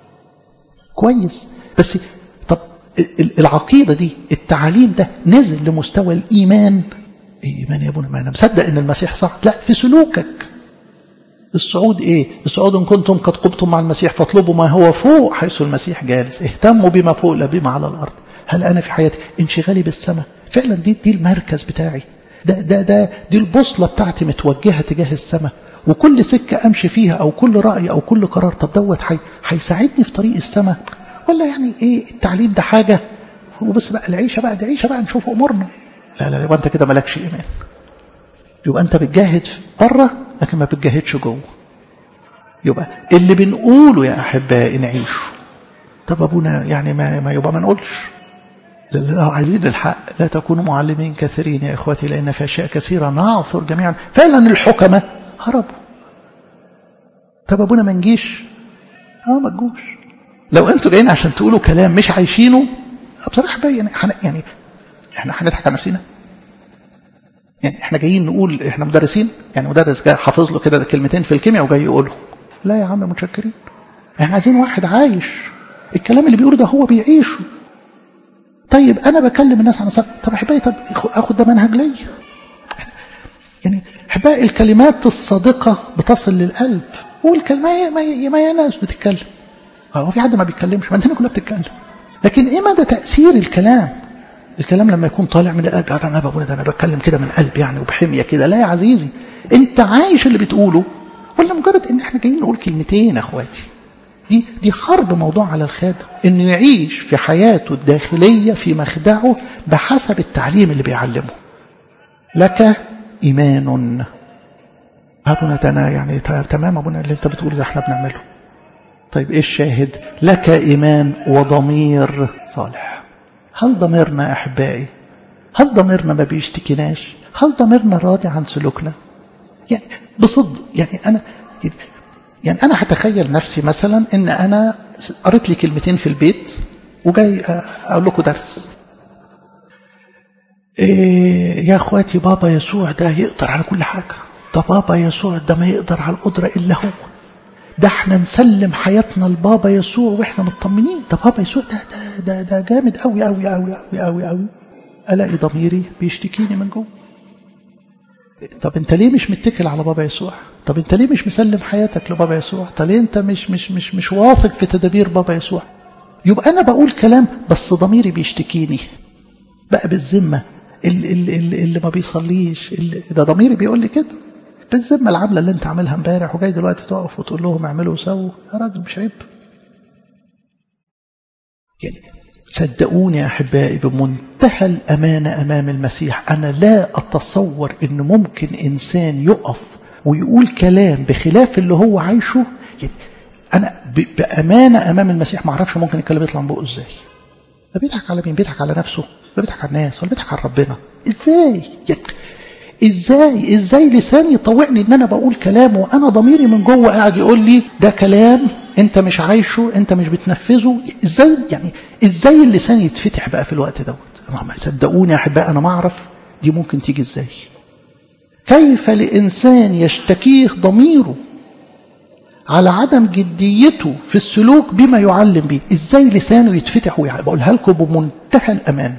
كويس بس طب العقيدة دي التعليم ده نزل لمستوى الإيمان إيه إيمان يا ابونا ما أنا مصدق إن المسيح صعد لا في سلوكك الصعود إيه الصعود إن كنتم قد قمتم مع المسيح فاطلبوا ما هو فوق حيث المسيح جالس اهتموا بما فوق لا بما على الأرض هل أنا في حياتي انشغالي بالسماء فعلا دي دي المركز بتاعي ده ده ده دي البوصلة بتاعتي متوجهة تجاه السماء وكل سكة أمشي فيها أو كل رأي أو كل قرار طب دوت هيساعدني في طريق السماء ولا يعني إيه التعليم ده حاجة وبس بقى العيشة بقى دي عيشة بقى نشوف أمورنا لا لا يبقى أنت كده مالكش إيمان يبقى أنت بتجاهد بره لكن ما بتجاهدش جوه يبقى اللي بنقوله يا أحبائي نعيشه طب أبونا يعني ما, ما يبقى ما نقولش لو عايزين الحق لا تكونوا معلمين كثيرين يا إخوتي لأن في أشياء كثيرة نعثر جميعا فعلا الحكمة هربوا طب أبونا ما نجيش اه ما تجوش لو انتوا جايين عشان تقولوا كلام مش عايشينه بصراحة بقى يعني احنا يعني احنا هنضحك على نفسنا يعني احنا جايين نقول احنا مدرسين يعني مدرس جاي حافظ له كده كلمتين في الكيمياء وجاي يقولهم لا يا عم متشكرين احنا عايزين واحد عايش الكلام اللي بيقوله ده هو بيعيشه طيب انا بكلم الناس عن الصلاة طب احبائي طب اخد ده منهج ليا يعني احبائي الكلمات الصادقة بتصل للقلب والكلمة ما ما ناس بتتكلم هو في حد ما بيتكلمش ما الدنيا كلها بتتكلم لكن ايه مدى تأثير الكلام الكلام لما يكون طالع من القلب انا بقول ده انا بتكلم كده من قلب يعني وبحميه كده لا يا عزيزي انت عايش اللي بتقوله ولا مجرد ان احنا جايين نقول كلمتين يا اخواتي دي دي حرب موضوع على الخادم انه يعيش في حياته الداخليه في مخدعه بحسب التعليم اللي بيعلمه لك ايمان ابونا ده انا يعني تمام ابونا اللي انت بتقوله ده احنا بنعمله طيب ايه الشاهد لك ايمان وضمير صالح هل ضميرنا احبائي هل ضميرنا ما بيشتكيناش هل ضميرنا راضي عن سلوكنا يعني بصدق يعني انا يعني انا هتخيل نفسي مثلا ان انا قريت لي كلمتين في البيت وجاي اقول لكم درس إيه يا اخواتي بابا يسوع ده يقدر على كل حاجه ده بابا يسوع ده ما يقدر على القدره الا هو ده احنا نسلم حياتنا لبابا يسوع واحنا مطمنين ده بابا يسوع ده ده ده, ده جامد قوي قوي قوي قوي قوي قوي الاقي ضميري بيشتكيني من جوه طب انت ليه مش متكل على بابا يسوع طب انت ليه مش مسلم حياتك لبابا يسوع طب ليه انت مش مش مش مش واثق في تدابير بابا يسوع يبقى انا بقول كلام بس ضميري بيشتكيني بقى بالذمه اللي, اللي, اللي ما بيصليش اللي ده ضميري بيقول لي كده بالذمه العمله اللي انت عاملها امبارح وجاي دلوقتي تقف وتقول لهم اعملوا وسووا يا راجل مش عيب يعني صدقوني يا احبائي بمنتهى الامانه امام المسيح انا لا اتصور ان ممكن انسان يقف ويقول كلام بخلاف اللي هو عايشه يعني انا بامانه امام المسيح ما اعرفش ممكن الكلام يطلع من بقه ازاي ده بيضحك على مين بيضحك على نفسه ولا بيضحك على الناس ولا بيضحك على ربنا ازاي يعني ازاي ازاي لساني يطوعني ان انا بقول كلام وانا ضميري من جوه قاعد يقول لي ده كلام انت مش عايشه انت مش بتنفذه ازاي يعني ازاي اللسان يتفتح بقى في الوقت دوت صدقوني يا احبائي انا ما اعرف دي ممكن تيجي ازاي كيف لانسان يشتكيه ضميره على عدم جديته في السلوك بما يعلم به ازاي لسانه يتفتح ويعني بقولها لكم بمنتهى الامانه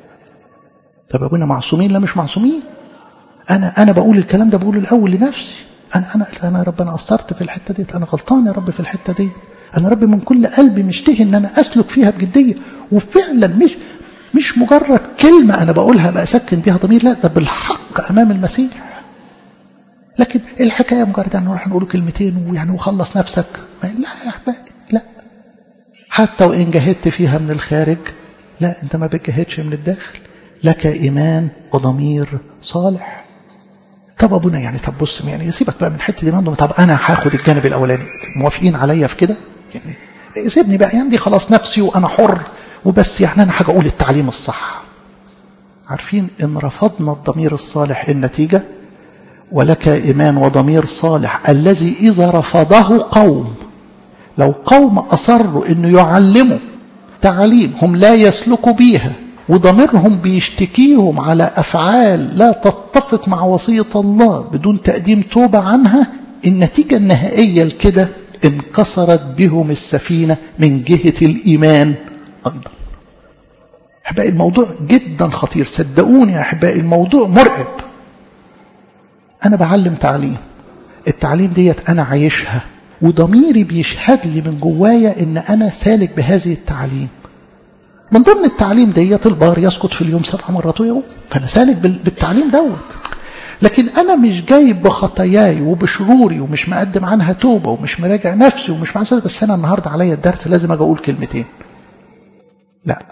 طب ابونا معصومين لا مش معصومين انا انا بقول الكلام ده بقوله الاول لنفسي انا انا انا يا رب انا قصرت في الحته دي انا غلطان يا رب في الحته دي انا رب من كل قلبي مشتهي ان انا اسلك فيها بجديه وفعلا مش مش مجرد كلمه انا بقولها بسكن بيها ضمير لا ده بالحق امام المسيح لكن الحكايه مجرد ان نروح نقول كلمتين ويعني وخلص نفسك لا يا احبائي لا حتى وان جاهدت فيها من الخارج لا انت ما بتجاهدش من الداخل لك ايمان وضمير صالح طب ابونا يعني طب بص يعني سيبك بقى من الحته دي منه طب انا هاخد الجانب الاولاني موافقين عليا في كده يعني سيبني بقى يعني دي خلاص نفسي وانا حر وبس يعني انا حاجه اقول التعليم الصح عارفين ان رفضنا الضمير الصالح النتيجه ولك ايمان وضمير صالح الذي اذا رفضه قوم لو قوم اصروا انه يعلموا تعاليم هم لا يسلكوا بيها وضميرهم بيشتكيهم على أفعال لا تتفق مع وصية الله بدون تقديم توبة عنها النتيجة النهائية لكده انكسرت بهم السفينة من جهة الإيمان أيضا أحبائي الموضوع جدا خطير صدقوني يا أحبائي الموضوع مرعب أنا بعلم تعليم التعليم ديت أنا عايشها وضميري بيشهد لي من جوايا إن أنا سالك بهذه التعليم من ضمن التعليم ديت البار يسقط في اليوم سبع مرات ويوم فانا سالك بالتعليم دوت لكن انا مش جايب بخطاياي وبشروري ومش مقدم عنها توبه ومش مراجع نفسي ومش معسل بس انا النهارده عليا الدرس لازم اجي اقول كلمتين لا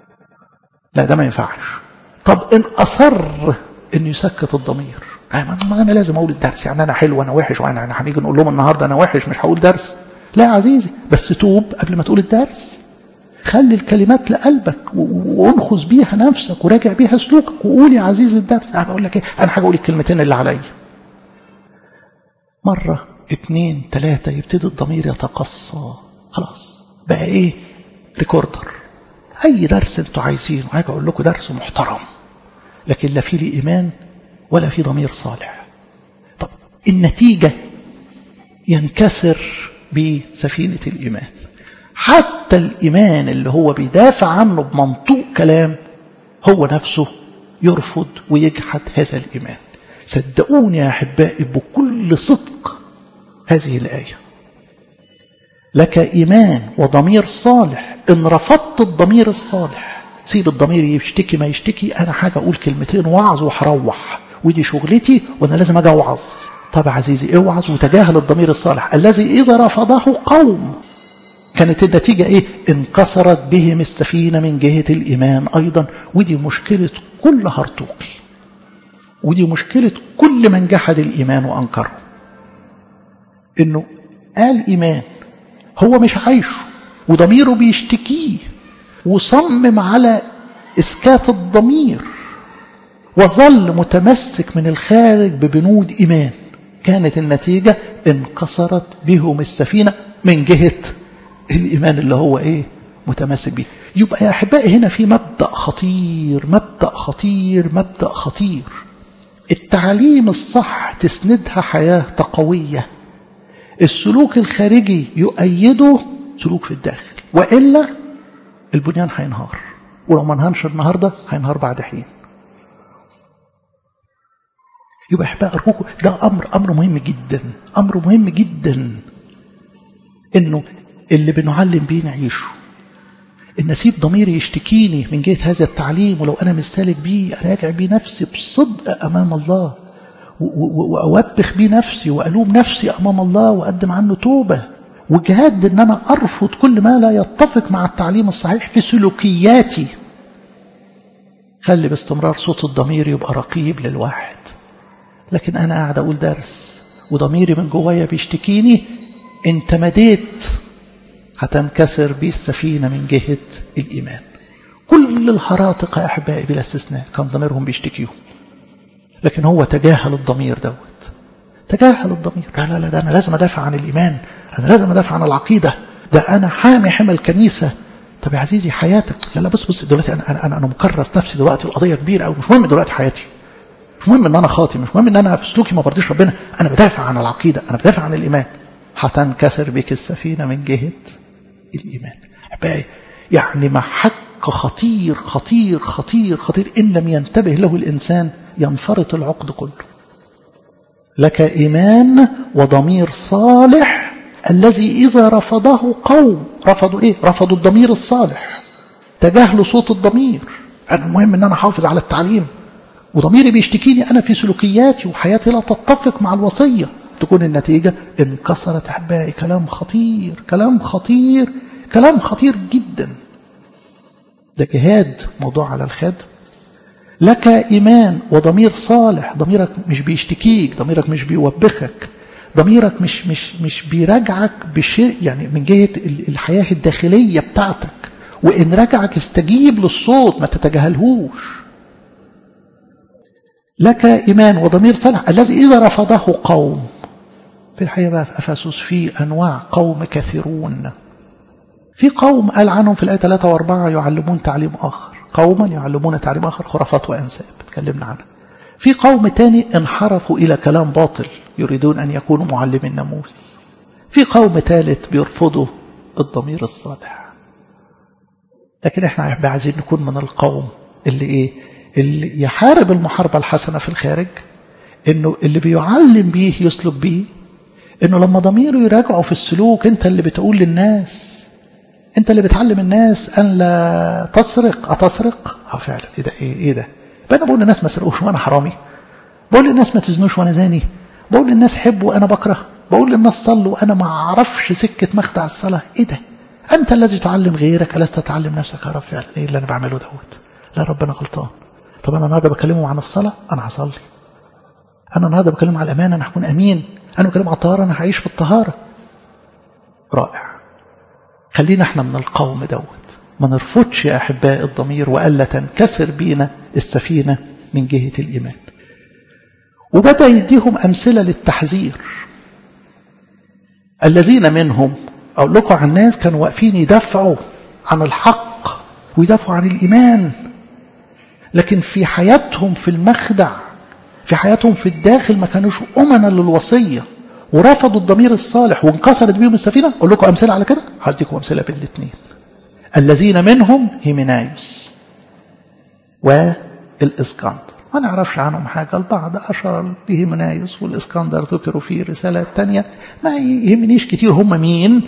لا ده ما ينفعش طب ان اصر انه يسكت الضمير ما انا لازم اقول الدرس يعني انا حلو وانا وحش وانا هنيجي نقول لهم النهارده انا وحش مش هقول درس لا يا عزيزي بس توب قبل ما تقول الدرس خلي الكلمات لقلبك وانخذ بيها نفسك وراجع بيها سلوكك وقول يا عزيز الدرس انا بقول لك ايه انا هقول الكلمتين اللي عليا مرة اتنين تلاتة يبتدي الضمير يتقصى خلاص بقى ايه ريكوردر اي درس انتوا عايزينه هاجي اقول لكم درس محترم لكن لا في لي ايمان ولا في ضمير صالح طب النتيجة ينكسر بسفينة الإيمان حتى الإيمان اللي هو بيدافع عنه بمنطوق كلام هو نفسه يرفض ويجحد هذا الإيمان صدقوني يا أحبائي بكل صدق هذه الآية لك إيمان وضمير صالح إن رفضت الضمير الصالح سيب الضمير يشتكي ما يشتكي أنا حاجة أقول كلمتين وعظ وهروح ودي شغلتي وأنا لازم أجي أوعظ طب عزيزي اوعظ وتجاهل الضمير الصالح الذي إذا رفضه قوم كانت النتيجة إيه انكسرت بهم السفينة من جهة الإيمان أيضا ودي مشكلة كل هرطوقي ودي مشكلة كل من جحد الإيمان وأنكره إنه قال إيمان هو مش عايشه وضميره بيشتكيه وصمم على إسكات الضمير وظل متمسك من الخارج ببنود إيمان كانت النتيجة انكسرت بهم السفينة من جهة الإيمان اللي هو إيه متمسك به يبقى يا أحبائي هنا في مبدأ خطير مبدأ خطير مبدأ خطير التعليم الصح تسندها حياة تقوية السلوك الخارجي يؤيده سلوك في الداخل وإلا البنيان هينهار ولو ما انهارش النهارده هينهار بعد حين يبقى احباء ارجوكم ده امر امر مهم جدا امر مهم جدا انه اللي بنعلم بيه نعيشه ان اسيب ضميري يشتكيني من جهه هذا التعليم ولو انا مش سالك بيه اراجع بيه نفسي بصدق امام الله واوبخ بيه نفسي والوم نفسي امام الله واقدم عنه توبه وجهاد ان انا ارفض كل ما لا يتفق مع التعليم الصحيح في سلوكياتي خلي باستمرار صوت الضمير يبقى رقيب للواحد لكن انا قاعد اقول درس وضميري من جوايا بيشتكيني انت مديت هتنكسر بيه السفينه من جهه الايمان كل الهراطقه يا احبائي بلا استثناء كان ضميرهم بيشتكيهم لكن هو تجاهل الضمير دوت تجاهل الضمير لا لا لا ده انا لازم ادافع عن الايمان انا لازم ادافع عن العقيده ده انا حامي حمى الكنيسه طب يا عزيزي حياتك لا لا بص بص دلوقتي انا انا انا مكرس نفسي دلوقتي القضيه كبيره قوي مش مهم دلوقتي حياتي مش مهم ان انا خاطي مش مهم ان انا في سلوكي ما برضيش ربنا انا بدافع عن العقيده انا بدافع عن الايمان هتنكسر بك السفينه من جهه الايمان احبائي يعني محك خطير خطير خطير خطير ان لم ينتبه له الانسان ينفرط العقد كله لك ايمان وضمير صالح الذي اذا رفضه قوم رفضوا ايه رفضوا الضمير الصالح تجاهلوا صوت الضمير أنا المهم ان انا احافظ على التعليم وضميري بيشتكيني انا في سلوكياتي وحياتي لا تتفق مع الوصيه تكون النتيجه انكسرت احبائي كلام خطير كلام خطير كلام خطير جدا ده جهاد موضوع على الخد لك إيمان وضمير صالح ضميرك مش بيشتكيك ضميرك مش بيوبخك ضميرك مش مش مش بيراجعك بشيء يعني من جهة الحياة الداخلية بتاعتك وإن رجعك استجيب للصوت ما تتجاهلهوش لك إيمان وضمير صالح الذي إذا رفضه قوم في الحقيقة بقى في أفسس في أنواع قوم كثيرون في قوم قال عنهم في الآية 3 و4 يعلمون تعليم آخر قوما يعلمون تعليم آخر خرافات وأنساب تكلمنا عنها في قوم تاني انحرفوا إلى كلام باطل يريدون أن يكونوا معلمي الناموس في قوم ثالث بيرفضوا الضمير الصالح لكن احنا عايزين نكون من القوم اللي ايه اللي يحارب المحاربة الحسنة في الخارج انه اللي بيعلم بيه يسلك بيه انه لما ضميره يراجعه في السلوك انت اللي بتقول للناس انت اللي بتعلم الناس ان لا تسرق اتسرق اه فعلا ايه ده ايه, إيه ده انا بقول للناس ما تسرقوش وانا حرامي بقول للناس ما تزنوش وانا زاني بقول للناس حبوا وانا بكره بقول للناس صلوا وانا ما اعرفش سكه مخدع الصلاه ايه ده انت الذي تعلم غيرك الست تعلم نفسك يا رب فعلا ايه اللي انا بعمله دوت لا ربنا غلطان طب انا النهارده بكلمهم عن الصلاه انا هصلي انا النهارده بكلمهم على الامان انا هكون امين انا بكلمهم على الطهاره انا هعيش في الطهاره رائع خلينا احنا من القوم دوت ما نرفضش يا احباء الضمير والا تنكسر بينا السفينه من جهه الايمان وبدا يديهم امثله للتحذير الذين منهم اقول لكم عن ناس كانوا واقفين يدافعوا عن الحق ويدافعوا عن الايمان لكن في حياتهم في المخدع في حياتهم في الداخل ما كانوش امنا للوصيه ورفضوا الضمير الصالح وانكسرت بيهم السفينه اقول لكم امثله على كده هديكم امثله بين الاثنين الذين منهم هيمنايوس والاسكندر ما نعرفش عنهم حاجه البعض اشار بهيمنايوس والاسكندر ذكروا في رسالات تانية ما يهمنيش كتير هم مين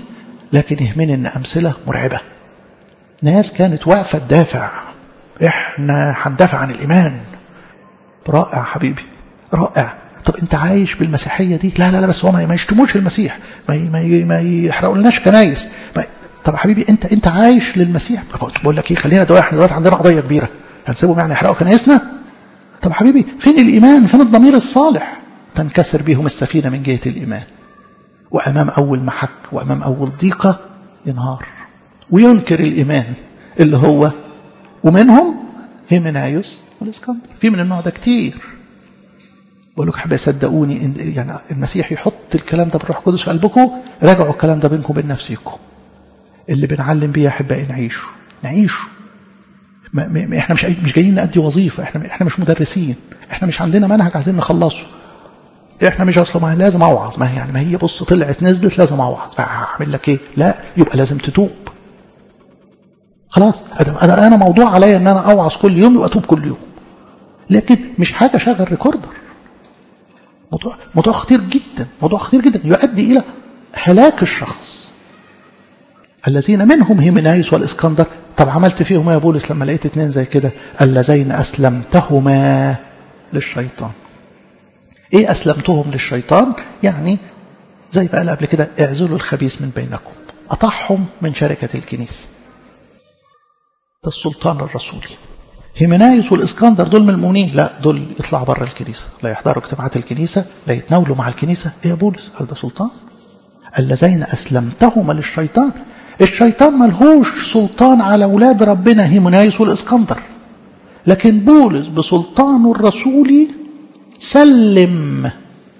لكن يهمني ان امثله مرعبه ناس كانت واقفه تدافع احنا هندافع عن الايمان رائع حبيبي رائع طب انت عايش بالمسيحيه دي لا لا لا بس هو ما يشتموش المسيح ما ما ما يحرقوا لناش كنايس طب حبيبي انت انت عايش للمسيح طب بقول لك ايه خلينا دلوقتي احنا دلوقتي عندنا قضيه كبيره هنسيبهم يعني يحرقوا كنايسنا طب حبيبي فين الايمان فين الضمير الصالح تنكسر بهم السفينه من جهه الايمان وامام اول محك وامام اول ضيقه ينهار وينكر الايمان اللي هو ومنهم هيمنايوس والاسكندر في من النوع ده كتير بقول لكم حبايبي صدقوني إن يعني المسيح يحط الكلام ده بالروح القدس في قلبكم راجعوا الكلام ده بينكم وبين نفسكم اللي بنعلم بيه يا احبائي نعيشه نعيشه ما ما احنا مش مش جايين نأدي وظيفه احنا احنا مش مدرسين احنا مش عندنا منهج عايزين نخلصه احنا مش اصلا ما لازم اوعظ ما هي يعني ما هي بص طلعت نزلت لازم اوعظ هعمل لك ايه لا يبقى لازم تتوب خلاص انا انا موضوع عليا ان انا اوعظ كل يوم يبقى اتوب كل يوم لكن مش حاجه شغل ريكوردر موضوع موضوع خطير جدا موضوع خطير جدا يؤدي الى هلاك الشخص الذين منهم هيمنايوس والاسكندر طب عملت فيهم يا بولس لما لقيت اتنين زي كده اللذين اسلمتهما للشيطان ايه اسلمتهم للشيطان يعني زي ما قال قبل كده اعزلوا الخبيث من بينكم قطعهم من شركة الكنيسة ده السلطان الرسولي هيمنايوس والاسكندر دول من المؤمنين لا دول يطلعوا بره الكنيسة لا يحضروا اجتماعات الكنيسة لا يتناولوا مع الكنيسة ايه يا بولس هل ده سلطان اللذين اسلمتهما للشيطان الشيطان ملهوش سلطان على أولاد ربنا هيمنايوس والإسكندر لكن بولس بسلطانه الرسولي سلم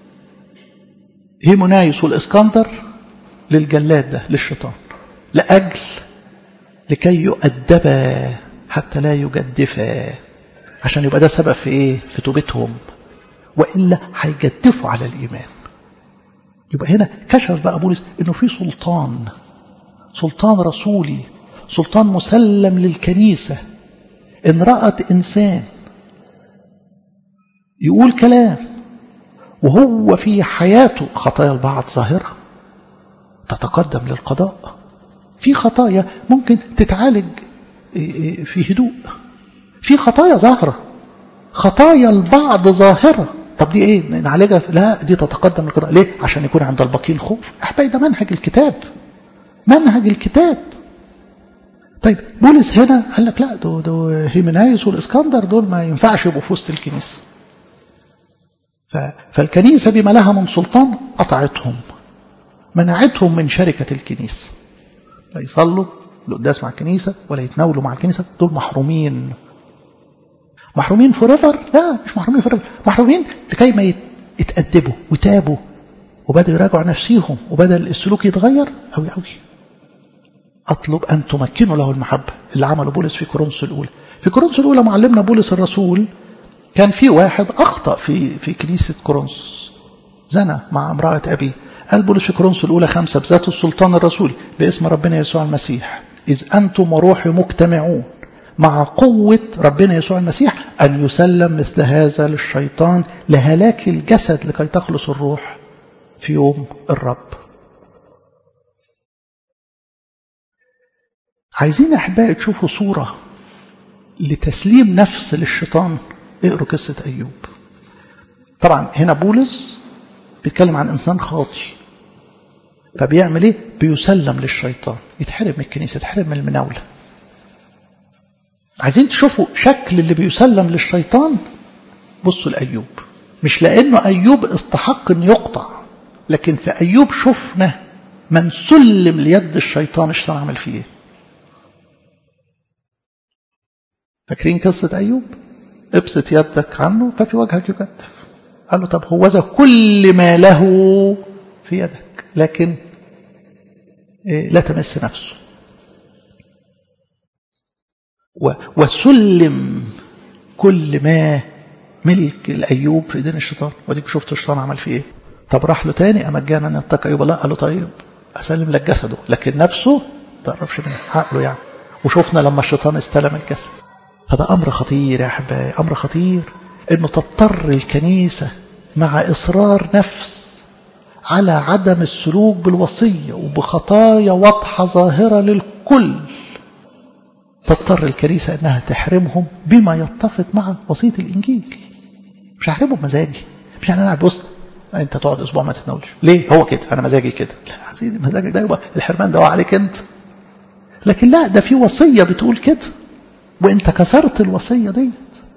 هيمنايوس والإسكندر للجلاد ده للشيطان لأجل لكي يؤدبا حتى لا يجدفا عشان يبقى ده سبب في ايه في توبتهم وإلا هيجدفوا على الإيمان يبقى هنا كشف بقى بولس انه في سلطان سلطان رسولي سلطان مسلم للكنيسة إن رأت إنسان يقول كلام وهو في حياته خطايا البعض ظاهرة تتقدم للقضاء في خطايا ممكن تتعالج في هدوء في خطايا ظاهرة خطايا البعض ظاهرة طب دي ايه نعالجها لا دي تتقدم للقضاء ليه عشان يكون عند البقين خوف احبائي ده منهج الكتاب منهج الكتاب طيب بولس هنا قال لك لا دول دو هيمنايوس والاسكندر دول ما ينفعش يبقوا في وسط الكنيسه فالكنيسه بما لها من سلطان قطعتهم منعتهم من شركه الكنيسه لا يصلوا القداس مع الكنيسه ولا يتناولوا مع الكنيسه دول محرومين محرومين فوريفر لا مش محرومين فوريفر محرومين لكي ما يتأدبوا وتابوا وبدأوا يراجعوا نفسيهم وبدأ السلوك يتغير أوي أوي أطلب أن تمكنوا له المحبة اللي عمله بولس في كورنثوس الأولى في كورنثوس الأولى معلمنا بولس الرسول كان في واحد أخطأ في في كنيسة كورنثوس زنى مع امرأة أبيه قال بولس في كورنثوس الأولى خمسة بذات السلطان الرسولي باسم ربنا يسوع المسيح إذ أنتم وروحي مجتمعون مع قوة ربنا يسوع المسيح أن يسلم مثل هذا للشيطان لهلاك الجسد لكي تخلص الروح في يوم الرب عايزين أحبائي تشوفوا صورة لتسليم نفس للشيطان اقروا قصة أيوب طبعا هنا بولس بيتكلم عن إنسان خاطي فبيعمل ايه بيسلم للشيطان يتحرم من الكنيسة يتحرم من المناولة عايزين تشوفوا شكل اللي بيسلم للشيطان بصوا لأيوب مش لأنه أيوب استحق أن يقطع لكن في أيوب شفنا من سلم ليد الشيطان الشيطان عمل فيه ايه فاكرين قصة أيوب ابسط يدك عنه ففي وجهك يكتف قال له طب هو ذا كل ما له في يدك لكن لا تمس نفسه وسلم كل ما ملك الأيوب في ايدين الشيطان وديك شفت الشيطان عمل فيه ايه طب راح له تاني أمجانا يتقى أيوب لا قال له طيب أسلم لك جسده لكن نفسه تعرفش منه عقله يعني وشفنا لما الشيطان استلم الجسد هذا أمر خطير يا أحبائي أمر خطير أنه تضطر الكنيسة مع إصرار نفس على عدم السلوك بالوصية وبخطايا واضحة ظاهرة للكل تضطر الكنيسة أنها تحرمهم بما يتفق مع وصية الإنجيل مش هحرمه بمزاجي مش يعني أنا بص أنت تقعد أسبوع ما تتناولش ليه هو كده أنا مزاجي كده لا عزيزي مزاجك ده يبقى الحرمان ده عليك أنت لكن لا ده في وصية بتقول كده وانت كسرت الوصية ديت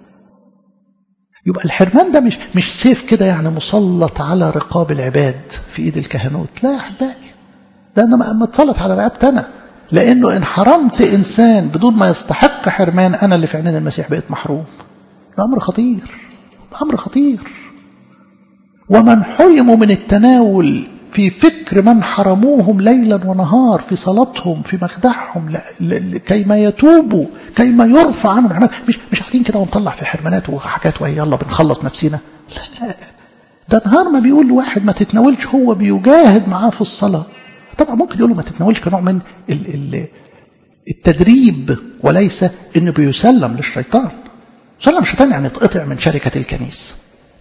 يبقى الحرمان ده مش مش سيف كده يعني مسلط على رقاب العباد في ايد الكهنوت لا يا احبائي ده انا متسلط على رقبتي انا لانه ان حرمت انسان بدون ما يستحق حرمان انا اللي في عينين المسيح بقيت محروم ده امر خطير ده امر خطير ومن حرموا من التناول في فكر من حرموهم ليلا ونهار في صلاتهم في مخدعهم كيما يتوبوا كيما يرفع عنهم الحرمان مش مش قاعدين كده ونطلع في حرمانات وحاجات وهي يلا بنخلص نفسنا لا لا ده نهار ما بيقول لواحد ما تتناولش هو بيجاهد معاه في الصلاة طبعا ممكن يقول له ما تتناولش كنوع من التدريب وليس انه بيسلم للشيطان سلم الشيطان يعني اتقطع من شركة الكنيسة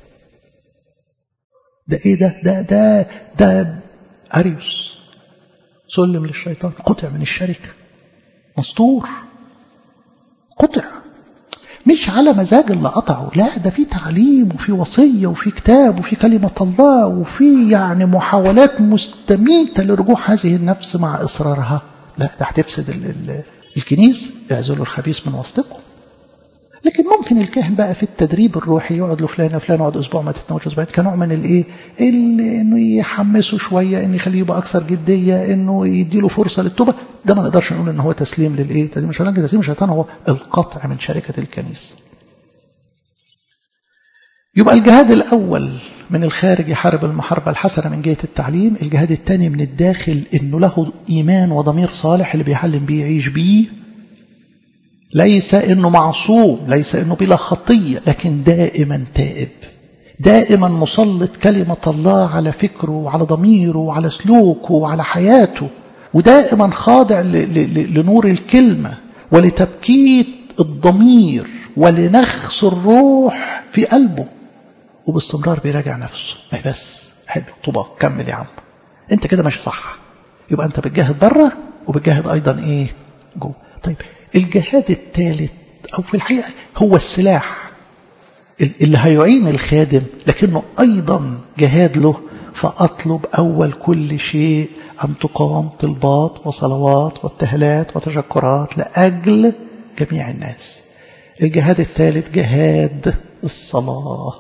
ده ايه ده ده ده ده اريوس سلم للشيطان قطع من الشركه مستور قطع مش على مزاج اللي قطعه لا ده في تعليم وفي وصيه وفي كتاب وفي كلمه الله وفي يعني محاولات مستميته لرجوع هذه النفس مع اصرارها لا ده هتفسد الكنيس اعزلوا الخبيث من وسطكم لكن ممكن الكاهن بقى في التدريب الروحي يقعد له فلان فلان يقعد اسبوع ما تتناولش اسبوعين كنوع من الايه انه يحمسه شويه ان يخليه يبقى اكثر جديه انه يديله فرصه للتوبه ده ما نقدرش نقول ان هو تسليم للايه تسليم الشيطان تسليم الشيطان هو القطع من شركه الكنيسه يبقى الجهاد الاول من الخارج يحارب المحاربه الحسنه من جهه التعليم الجهاد الثاني من الداخل انه له ايمان وضمير صالح اللي بيعلم بيه يعيش بيه ليس انه معصوم ليس انه بلا خطيه لكن دائما تائب دائما مسلط كلمه الله على فكره وعلى ضميره وعلى سلوكه وعلى حياته ودائما خاضع لنور الكلمه ولتبكيت الضمير ولنخس الروح في قلبه وباستمرار بيراجع نفسه ما بس حلو طوبى كمل يا عم انت كده ماشي صح يبقى انت بتجاهد بره وبتجاهد ايضا ايه جوه طيب الجهاد الثالث أو في الحقيقة هو السلاح اللي هيعين الخادم لكنه أيضا جهاد له فأطلب أول كل شيء أن تقام طلبات وصلوات وابتهالات وتشكرات لأجل جميع الناس الجهاد الثالث جهاد الصلاة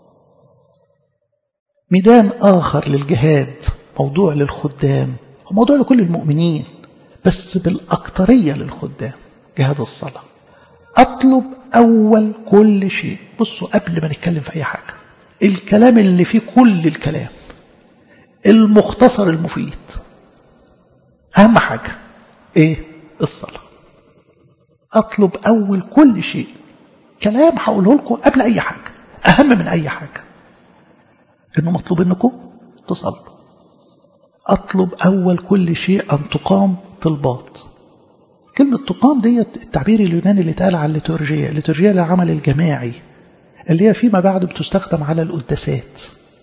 ميدان آخر للجهاد موضوع للخدام وموضوع لكل المؤمنين بس بالأكترية للخدام جهاد الصلاة أطلب أول كل شيء بصوا قبل ما نتكلم في أي حاجة الكلام اللي فيه كل الكلام المختصر المفيد أهم حاجة إيه الصلاة أطلب أول كل شيء كلام هقوله لكم قبل أي حاجة أهم من أي حاجة إنه مطلوب إنكم تصلوا أطلب أول كل شيء أن تقام طلبات كلمة تقام ديت التعبير اليوناني اللي اتقال على الليتورجية الليتورجية العمل الجماعي اللي هي فيما بعد بتستخدم على القداسات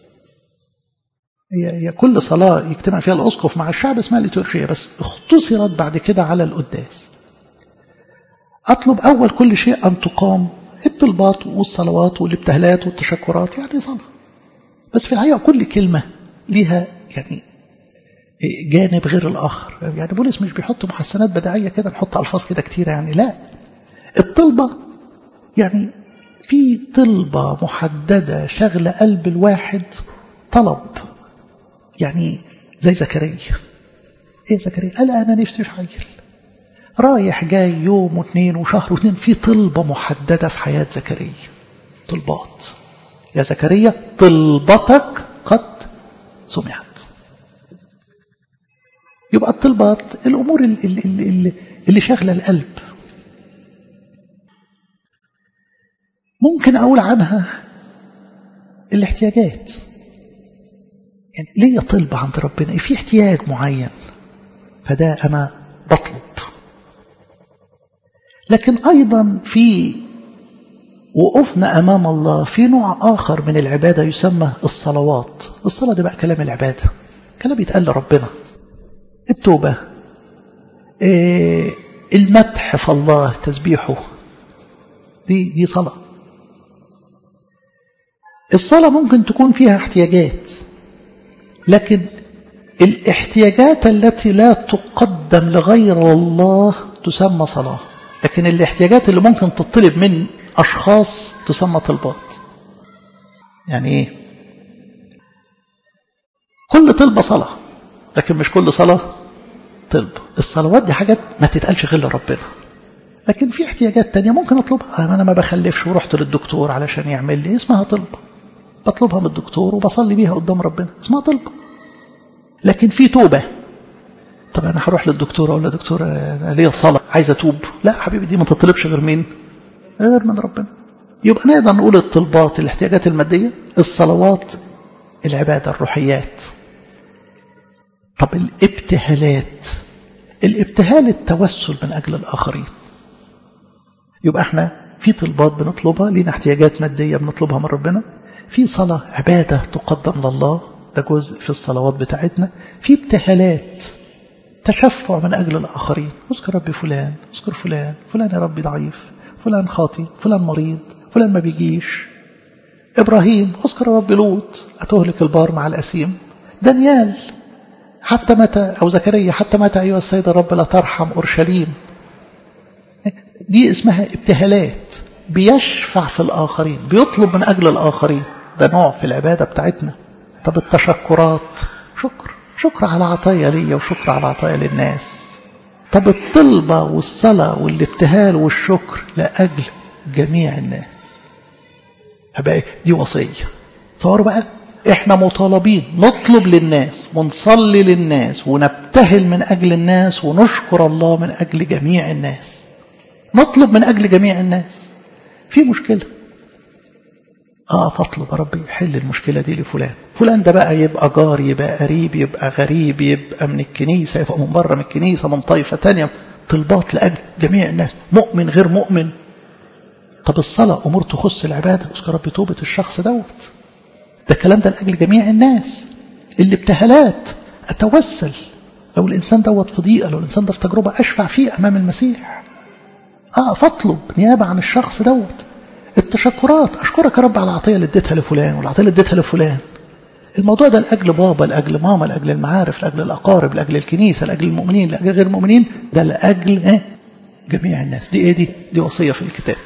هي كل صلاة يجتمع فيها الأسقف مع الشعب اسمها ليتورجية بس اختصرت بعد كده على القداس أطلب أول كل شيء أن تقام الطلبات والصلوات والابتهالات والتشكرات يعني صلاة بس في الحقيقة كل كلمة ليها يعني جانب غير الآخر يعني بولس مش بيحط محسنات بديعية كده نحط ألفاظ كده كتيرة يعني لا الطلبة يعني في طلبة محددة شغلة قلب الواحد طلب يعني زي زكريا ايه زكريا قال انا نفسي في عيل رايح جاي يوم واثنين وشهر واثنين في طلبة محددة في حياة زكريا طلبات يا زكريا طلبتك قد سمعت يبقى الطلبات الأمور اللي, اللي, اللي شغلة القلب ممكن أقول عنها الاحتياجات يعني ليه طلب عند ربنا في احتياج معين فده أنا بطلب لكن أيضا في وقفنا أمام الله في نوع آخر من العبادة يسمى الصلوات الصلاة دي بقى كلام العبادة كلام يتقال لربنا التوبة إيه المدح في الله تسبيحه دي دي صلاة الصلاة ممكن تكون فيها احتياجات لكن الاحتياجات التي لا تقدم لغير الله تسمى صلاة لكن الاحتياجات اللي ممكن تطلب من أشخاص تسمى طلبات يعني ايه كل طلبة صلاة لكن مش كل صلاة طلب الصلوات دي حاجات ما تتقالش غير لربنا لكن في احتياجات تانية ممكن أطلبها أنا ما بخلفش ورحت للدكتور علشان يعمل لي اسمها طلبة بطلبها من الدكتور وبصلي بيها قدام ربنا اسمها طلبة لكن في توبة طب أنا هروح للدكتور أقول له دكتور أنا ليا صلاة عايز أتوب لا حبيبي دي ما تطلبش غير مين غير من ربنا يبقى نقدر نقول الطلبات الاحتياجات المادية الصلوات العبادة الروحيات طب الابتهالات الابتهال التوسل من أجل الآخرين يبقى احنا في طلبات بنطلبها لينا احتياجات مادية بنطلبها من ربنا في صلاة عبادة تقدم لله ده جزء في الصلوات بتاعتنا في ابتهالات تشفع من أجل الآخرين اذكر ربي فلان اذكر فلان فلان يا ربي ضعيف فلان خاطي فلان مريض فلان ما بيجيش إبراهيم اذكر ربي لوط أتهلك البار مع الأسيم دانيال حتى متى أو زكريا حتى متى أيها السيد الرب لا ترحم أورشليم دي اسمها ابتهالات بيشفع في الآخرين بيطلب من أجل الآخرين ده نوع في العبادة بتاعتنا طب التشكرات شكر شكر على عطايا ليا وشكر على عطايا للناس طب الطلبة والصلاة والابتهال والشكر لأجل جميع الناس هبقى دي وصية تصوروا بقى احنا مطالبين نطلب للناس ونصلي للناس ونبتهل من أجل الناس ونشكر الله من أجل جميع الناس نطلب من أجل جميع الناس في مشكلة اه فاطلب يا ربي حل المشكلة دي لفلان فلان ده بقى يبقى جار يبقى قريب يبقى غريب يبقى من الكنيسة يبقى من بره من الكنيسة من طائفة تانية طلبات لأجل جميع الناس مؤمن غير مؤمن طب الصلاة أمور تخص العبادة اذكر ربي توبة الشخص دوت ده الكلام ده لأجل جميع الناس الابتهالات أتوسل لو الإنسان دوت في ضيقة لو الإنسان ده في تجربة أشفع فيه أمام المسيح آه فاطلب نيابة عن الشخص دوت التشكرات أشكرك يا رب على العطية اللي اديتها لفلان والعطية اللي اديتها لفلان الموضوع ده لأجل بابا لأجل ماما لأجل المعارف لأجل الأقارب لأجل الكنيسة لأجل المؤمنين لأجل غير المؤمنين ده لأجل إيه؟ جميع الناس دي إيه دي دي وصية في الكتاب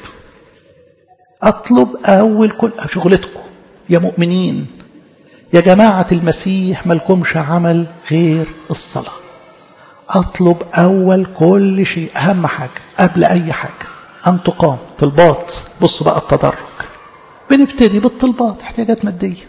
أطلب أول كل شغلتكم يا مؤمنين يا جماعة المسيح ملكمش عمل غير الصلاة أطلب أول كل شيء أهم حاجة قبل أي حاجة أن تقام طلبات بصوا بقى التدرج بنبتدي بالطلبات احتياجات مادية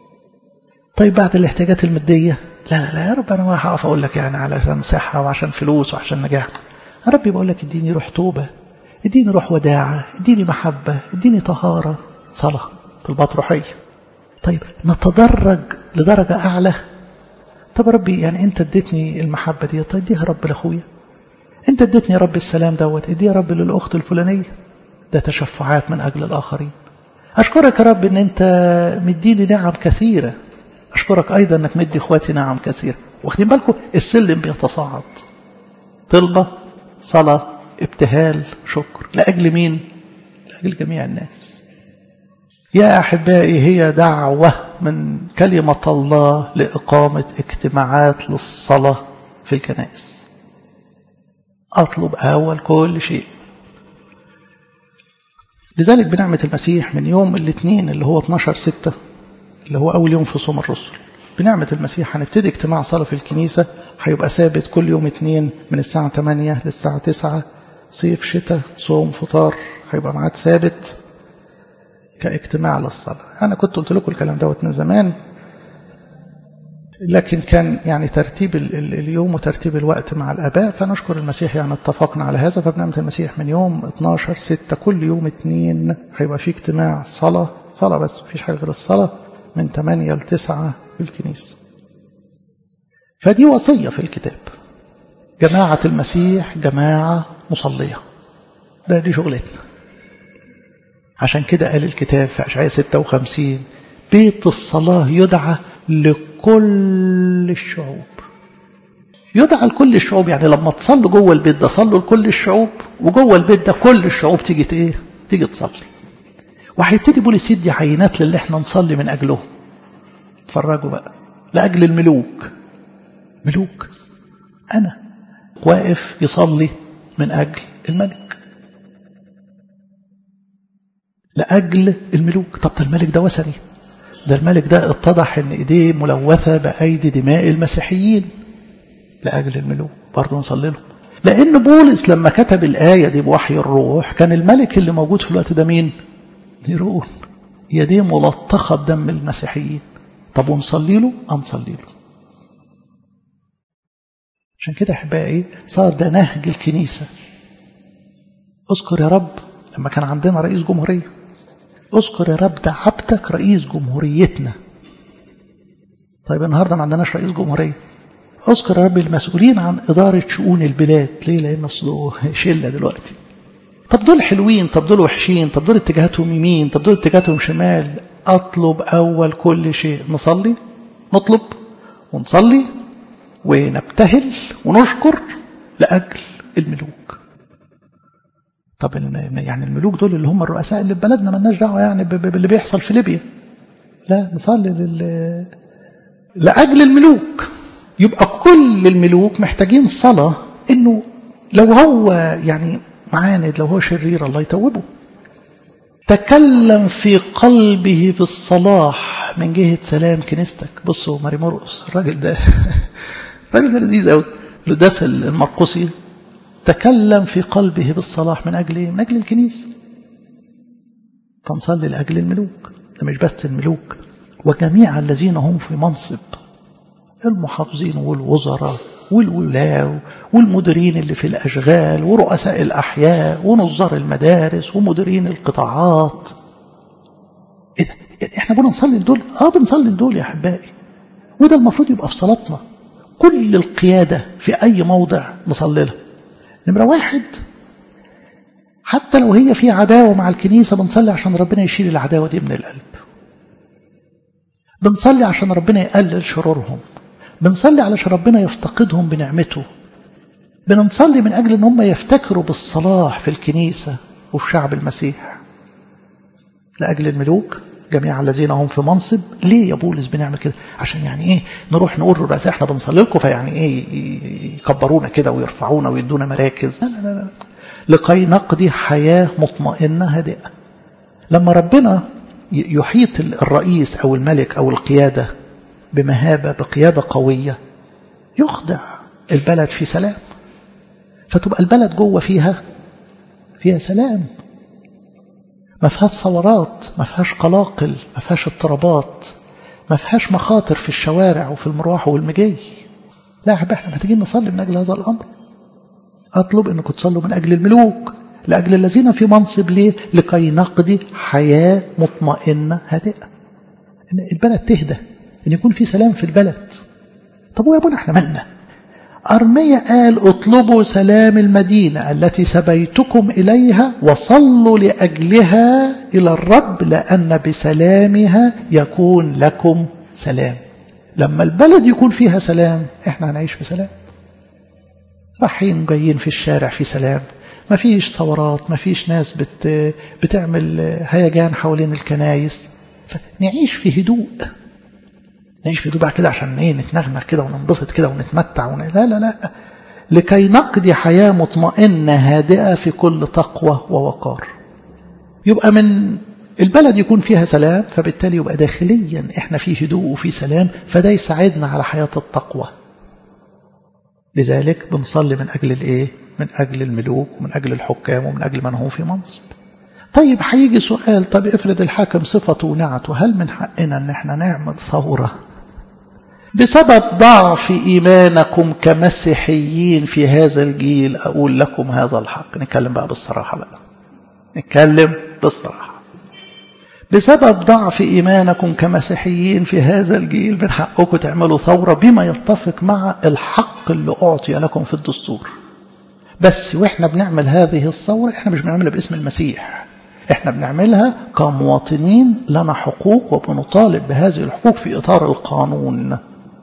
طيب بعد الاحتياجات المادية لا لا لا يا رب أنا ما هقف أقول لك يعني علشان صحة وعشان فلوس وعشان نجاح يا ربي بقول لك اديني روح توبة اديني روح وداعة اديني محبة اديني طهارة صلاة طلبات روحية طيب نتدرج لدرجة أعلى طب يا ربي يعني أنت اديتني المحبة دي طيب اديها رب لأخويا أنت اديتني يا رب السلام دوت اديها يا رب للأخت الفلانية ده تشفعات من أجل الآخرين أشكرك يا رب أن أنت مديني نعم كثيرة أشكرك أيضا أنك مدي إخواتي نعم كثيرة واخدين بالكم السلم بيتصاعد طلبة صلاة ابتهال شكر لأجل مين؟ لأجل جميع الناس يا أحبائي هي دعوة من كلمة الله لإقامة اجتماعات للصلاة في الكنائس أطلب أول كل شيء لذلك بنعمة المسيح من يوم الاثنين اللي هو 12 ستة اللي هو أول يوم في صوم الرسل بنعمة المسيح هنبتدي اجتماع صلاة في الكنيسة هيبقى ثابت كل يوم اثنين من الساعة 8 للساعة 9 صيف شتاء صوم فطار هيبقى ميعاد ثابت كاجتماع للصلاة أنا كنت قلت لكم الكلام دوت من زمان لكن كان يعني ترتيب اليوم وترتيب الوقت مع الآباء فنشكر المسيح يعني اتفقنا على هذا فبنعمة المسيح من يوم 12 6 كل يوم اثنين هيبقى في اجتماع صلاة صلاة بس مفيش حاجة غير الصلاة من 8 ل 9 في الكنيسة فدي وصية في الكتاب جماعة المسيح جماعة مصلية ده دي شغلتنا عشان كده قال الكتاب في أشعياء 56 بيت الصلاة يدعى لكل الشعوب يدعى لكل الشعوب يعني لما تصلوا جوه البيت ده صلوا لكل الشعوب وجوه البيت ده كل الشعوب تيجي ايه تيجي تصلي وهيبتدي بولس يدي عينات للي احنا نصلي من اجلهم اتفرجوا بقى لاجل الملوك ملوك انا واقف يصلي من اجل الملك لاجل الملوك طب ده الملك ده وثني ده الملك ده اتضح ان ايديه ملوثه بايدي دماء المسيحيين لاجل الملوك برضه نصلي لهم لان بولس لما كتب الايه دي بوحي الروح كان الملك اللي موجود في الوقت ده مين نيرون يديه ملطخه بدم المسيحيين طب ونصلي له انصلي له عشان كده احبائي صار ده نهج الكنيسه اذكر يا رب لما كان عندنا رئيس جمهوريه اذكر يا رب ده عبدك رئيس جمهوريتنا طيب النهارده ما عندناش رئيس جمهوريه اذكر يا رب المسؤولين عن اداره شؤون البلاد ليه لان اصله شله دلوقتي طب دول حلوين طب دول وحشين طب دول اتجاهاتهم يمين طب دول اتجاهاتهم شمال اطلب اول كل شيء نصلي نطلب ونصلي ونبتهل ونشكر لاجل الملوك طب يعني الملوك دول اللي هم الرؤساء اللي في بلدنا مالناش دعوه يعني باللي بيحصل في ليبيا لا نصلي لل... لاجل الملوك يبقى كل الملوك محتاجين صلاه انه لو هو يعني معاند لو هو شرير الله يتوبه تكلم في قلبه بالصلاح من جهة سلام كنيستك بصوا ماري مرقس الراجل ده الراجل ده لذيذ قوي لداس المرقسي تكلم في قلبه بالصلاح من أجل إيه؟ من أجل الكنيسة فنصلي لأجل الملوك ده مش بس الملوك وجميع الذين هم في منصب المحافظين والوزراء والولاة والمديرين اللي في الأشغال ورؤساء الأحياء ونظار المدارس ومديرين القطاعات إيه ده؟ إحنا بنصلي لدول؟ آه بنصلي لدول يا أحبائي وده المفروض يبقى في صلاتنا كل القيادة في أي موضع نصلي لها نمرة واحد حتى لو هي في عداوة مع الكنيسة بنصلي عشان ربنا يشيل العداوة دي من القلب بنصلي عشان ربنا يقلل شرورهم بنصلي علشان ربنا يفتقدهم بنعمته بنصلي من أجل أن هم يفتكروا بالصلاح في الكنيسة وفي شعب المسيح لأجل الملوك جميع الذين هم في منصب ليه يا بولس بنعمل كده عشان يعني ايه نروح نقول بس احنا بنصلي لكم فيعني ايه يكبرونا كده ويرفعونا ويدونا مراكز لا لا لا لكي نقضي حياة مطمئنة هادئة لما ربنا يحيط الرئيس أو الملك أو القيادة بمهابة بقيادة قوية يخضع البلد في سلام فتبقى البلد جوه فيها فيها سلام ما فيهاش ثورات ما فيهاش قلاقل ما فيهاش اضطرابات ما فيهاش مخاطر في الشوارع وفي المروح والمجي لا يا احنا محتاجين نصلي من اجل هذا الامر اطلب انكم تصلوا من اجل الملوك لاجل الذين في منصب ليه لكي نقضي حياه مطمئنه هادئه ان البلد تهدى ان يكون في سلام في البلد طب ويا ابونا احنا مالنا أرمية قال اطلبوا سلام المدينة التي سبيتكم إليها وصلوا لأجلها إلى الرب لأن بسلامها يكون لكم سلام لما البلد يكون فيها سلام احنا هنعيش في سلام رايحين جايين في الشارع في سلام ما فيش ثورات ما فيش ناس بت بتعمل هيجان حوالين الكنايس فنعيش في هدوء نعيش في هدوء كده عشان ايه نتنغنغ كده وننبسط كده ونتمتع ون... لا لا لا لكي نقضي حياة مطمئنة هادئة في كل تقوى ووقار يبقى من البلد يكون فيها سلام فبالتالي يبقى داخليا احنا في هدوء وفي سلام فده يساعدنا على حياة التقوى لذلك بنصلي من أجل الإيه؟ من أجل الملوك ومن أجل الحكام ومن أجل من هو في منصب طيب هيجي سؤال طب افرض الحاكم صفته ونعته هل من حقنا ان احنا نعمل ثورة بسبب ضعف إيمانكم كمسيحيين في هذا الجيل أقول لكم هذا الحق نتكلم بقى بالصراحة بقى نتكلم بالصراحة بسبب ضعف إيمانكم كمسيحيين في هذا الجيل من حقكم تعملوا ثورة بما يتفق مع الحق اللي أعطي لكم في الدستور بس وإحنا بنعمل هذه الثورة إحنا مش بنعملها باسم المسيح احنا بنعملها كمواطنين لنا حقوق وبنطالب بهذه الحقوق في إطار القانون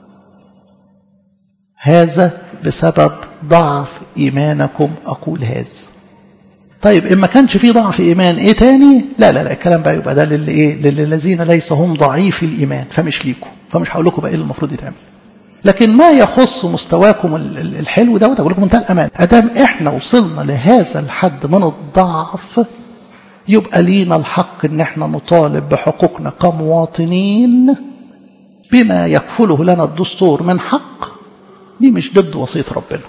هذا بسبب ضعف إيمانكم أقول هذا طيب إن ما كانش في ضعف إيمان إيه تاني لا لا لا الكلام بقى يبقى ده للي إيه للذين ليس هم ضعيف الإيمان فمش ليكم فمش هقول لكم بقى إيه اللي المفروض يتعمل لكن ما يخص مستواكم الحلو دوت أقول لكم منتهى الأمان أدام إحنا وصلنا لهذا الحد من الضعف يبقى لينا الحق إن إحنا نطالب بحقوقنا كمواطنين بما يكفله لنا الدستور من حق دي مش ضد وصية ربنا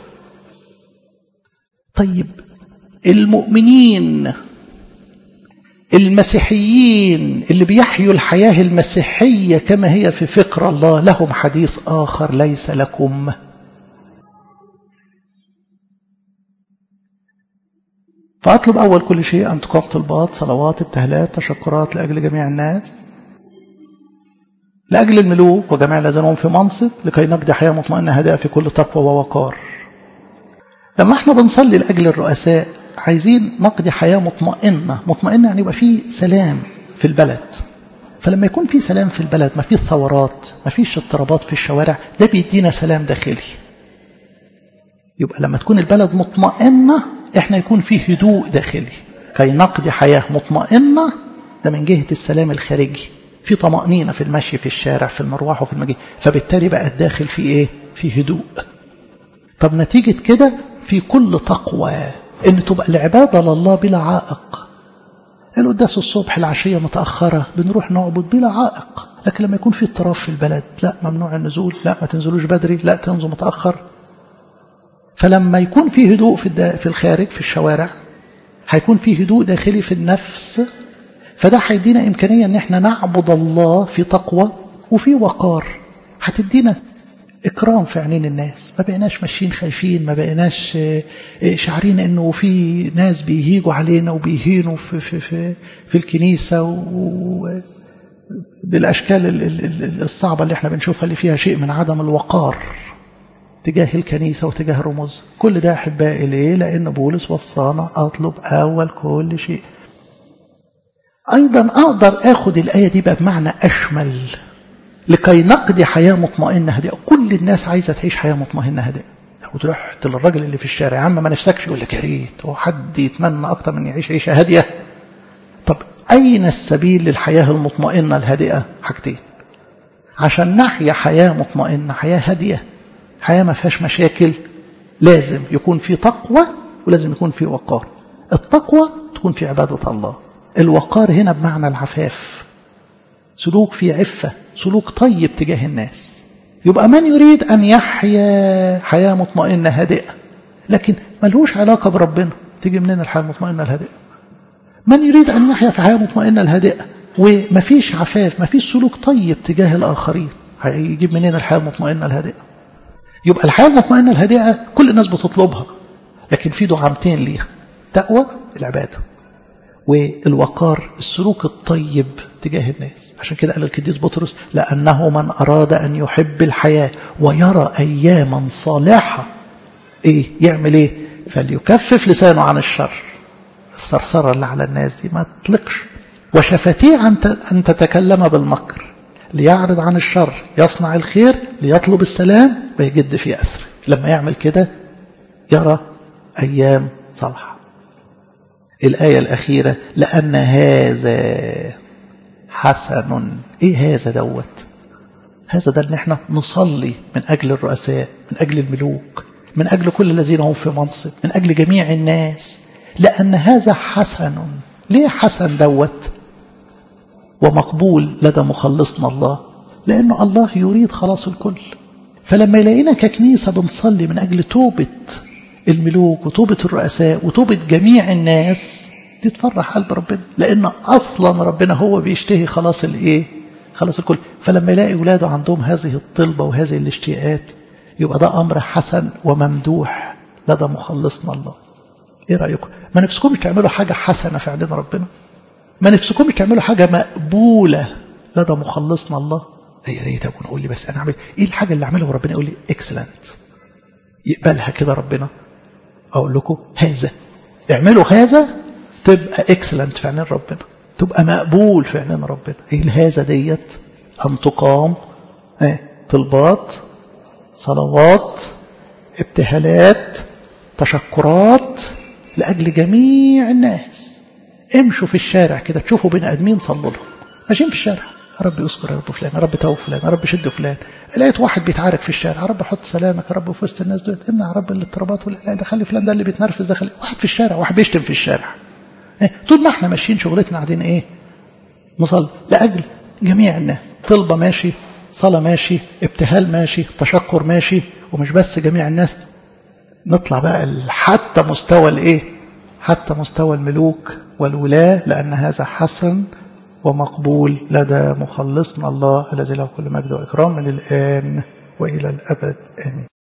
طيب المؤمنين المسيحيين اللي بيحيوا الحياة المسيحية كما هي في فكر الله لهم حديث آخر ليس لكم فأطلب أول كل شيء أن تقام طلبات صلوات ابتهالات تشكرات لأجل جميع الناس لأجل الملوك وجميع الذين هم في منصب لكي نقضي حياة مطمئنة هادئة في كل تقوى ووقار لما احنا بنصلي لأجل الرؤساء عايزين نقضي حياة مطمئنة مطمئنة يعني يبقى في سلام في البلد فلما يكون في سلام في البلد ما فيش ثورات ما فيش اضطرابات في الشوارع ده بيدينا سلام داخلي يبقى لما تكون البلد مطمئنة احنا يكون فيه هدوء داخلي كي نقضي حياة مطمئنة ده من جهة السلام الخارجي في طمأنينة في المشي في الشارع في المروح وفي المجيء فبالتالي بقى الداخل في ايه في هدوء طب نتيجة كده في كل تقوى ان تبقى العبادة لله بلا عائق القداس الصبح العشية متأخرة بنروح نعبد بلا عائق لكن لما يكون في اضطراب في البلد لا ممنوع النزول لا ما تنزلوش بدري لا تنزلوا متأخر فلما يكون في هدوء في, في الخارج في الشوارع هيكون في هدوء داخلي في النفس فده هيدينا إمكانية ان احنا نعبد الله في تقوى وفي وقار هتدينا إكرام في عينين الناس ما بقيناش ماشيين خايفين ما بقيناش شعرين إنه في ناس بيهيجوا علينا وبيهينوا في, في, في, في الكنيسة و بالأشكال الصعبة اللي احنا بنشوفها اللي فيها شيء من عدم الوقار تجاه الكنيسة وتجاه الرموز كل ده أحبائي ليه لأن بولس وصانا أطلب أول كل شيء أيضا أقدر أخد الآية دي بقى بمعنى أشمل لكي نقضي حياة مطمئنة هادئة كل الناس عايزة تعيش حياة مطمئنة هادئة لو تروح للراجل اللي في الشارع يا عم ما نفسكش يقول لك يا ريت هو حد يتمنى أكتر من يعيش عيشة هادية طب أين السبيل للحياة المطمئنة الهادئة حاجتين عشان نحيا حياة مطمئنة حياة هادية حياة ما فيهاش مشاكل لازم يكون في تقوى ولازم يكون في وقار التقوى تكون في عبادة الله الوقار هنا بمعنى العفاف سلوك في عفة سلوك طيب تجاه الناس يبقى من يريد أن يحيا حياة مطمئنة هادئة لكن ملهوش علاقة بربنا تيجي منين الحياة المطمئنة الهادئة من يريد أن يحيا في حياة مطمئنة الهادئة ومفيش عفاف مفيش سلوك طيب تجاه الآخرين هيجيب منين الحياة المطمئنة الهادئة يبقى الحياة المطمئنة الهادئة كل الناس بتطلبها لكن في دعامتين ليها تقوى العبادة والوقار السلوك الطيب تجاه الناس عشان كده قال القديس بطرس لأنه من أراد أن يحب الحياة ويرى أياما صالحة إيه يعمل إيه فليكفف لسانه عن الشر الصرصرة اللي على الناس دي ما تطلقش وشفتيه أن تتكلم بالمكر ليعرض عن الشر يصنع الخير ليطلب السلام ويجد في أثر لما يعمل كده يرى أيام صالحة الآية الأخيرة لأن هذا حسن إيه هذا دوت هذا ده ان احنا نصلي من أجل الرؤساء من أجل الملوك من أجل كل الذين هم في منصب من أجل جميع الناس لأن هذا حسن ليه حسن دوت ومقبول لدى مخلصنا الله لأنه الله يريد خلاص الكل فلما يلاقينا ككنيسة بنصلي من أجل توبة الملوك وتوبة الرؤساء وتوبة جميع الناس دي تفرح قلب ربنا لأن أصلا ربنا هو بيشتهي خلاص الإيه خلاص الكل فلما يلاقي أولاده عندهم هذه الطلبة وهذه الاشتياقات يبقى ده أمر حسن وممدوح لدى مخلصنا الله إيه رأيكم ما نفسكمش تعملوا حاجة حسنة في عندنا ربنا ما نفسكمش تعملوا حاجة مقبولة لدى مخلصنا الله يا ريت ابونا قول لي بس انا اعمل ايه الحاجه اللي اعملها وربنا يقول لي اكسلنت يقبلها كده ربنا اقول لكم هذا اعملوا هذا تبقى اكسلنت في عينين ربنا تبقى مقبول في عينين ربنا ايه الهذا ديت ان تقام ايه طلبات صلوات ابتهالات تشكرات لاجل جميع الناس امشوا في الشارع كده تشوفوا بني ادمين صلوا لهم ماشيين في الشارع يا رب يذكر يا رب فلان يا رب توب فلان يا رب شد فلان لقيت واحد بيتعارك في الشارع يا رب حط سلامك يا رب في وسط الناس دول امنع يا رب الاضطرابات ولا ده خلي فلان ده اللي بيتنرفز ده خلي واحد في الشارع واحد بيشتم في الشارع إيه؟ طول ما احنا ماشيين شغلتنا قاعدين ايه نصلي لاجل جميع الناس طلبه ماشي صلاه ماشي ابتهال ماشي تشكر ماشي ومش بس جميع الناس نطلع بقى حتى مستوى الايه حتى مستوى الملوك والولاة لأن هذا حسن ومقبول لدى مخلصنا الله الذي له كل مجد وإكرام من الآن وإلى الأبد آمين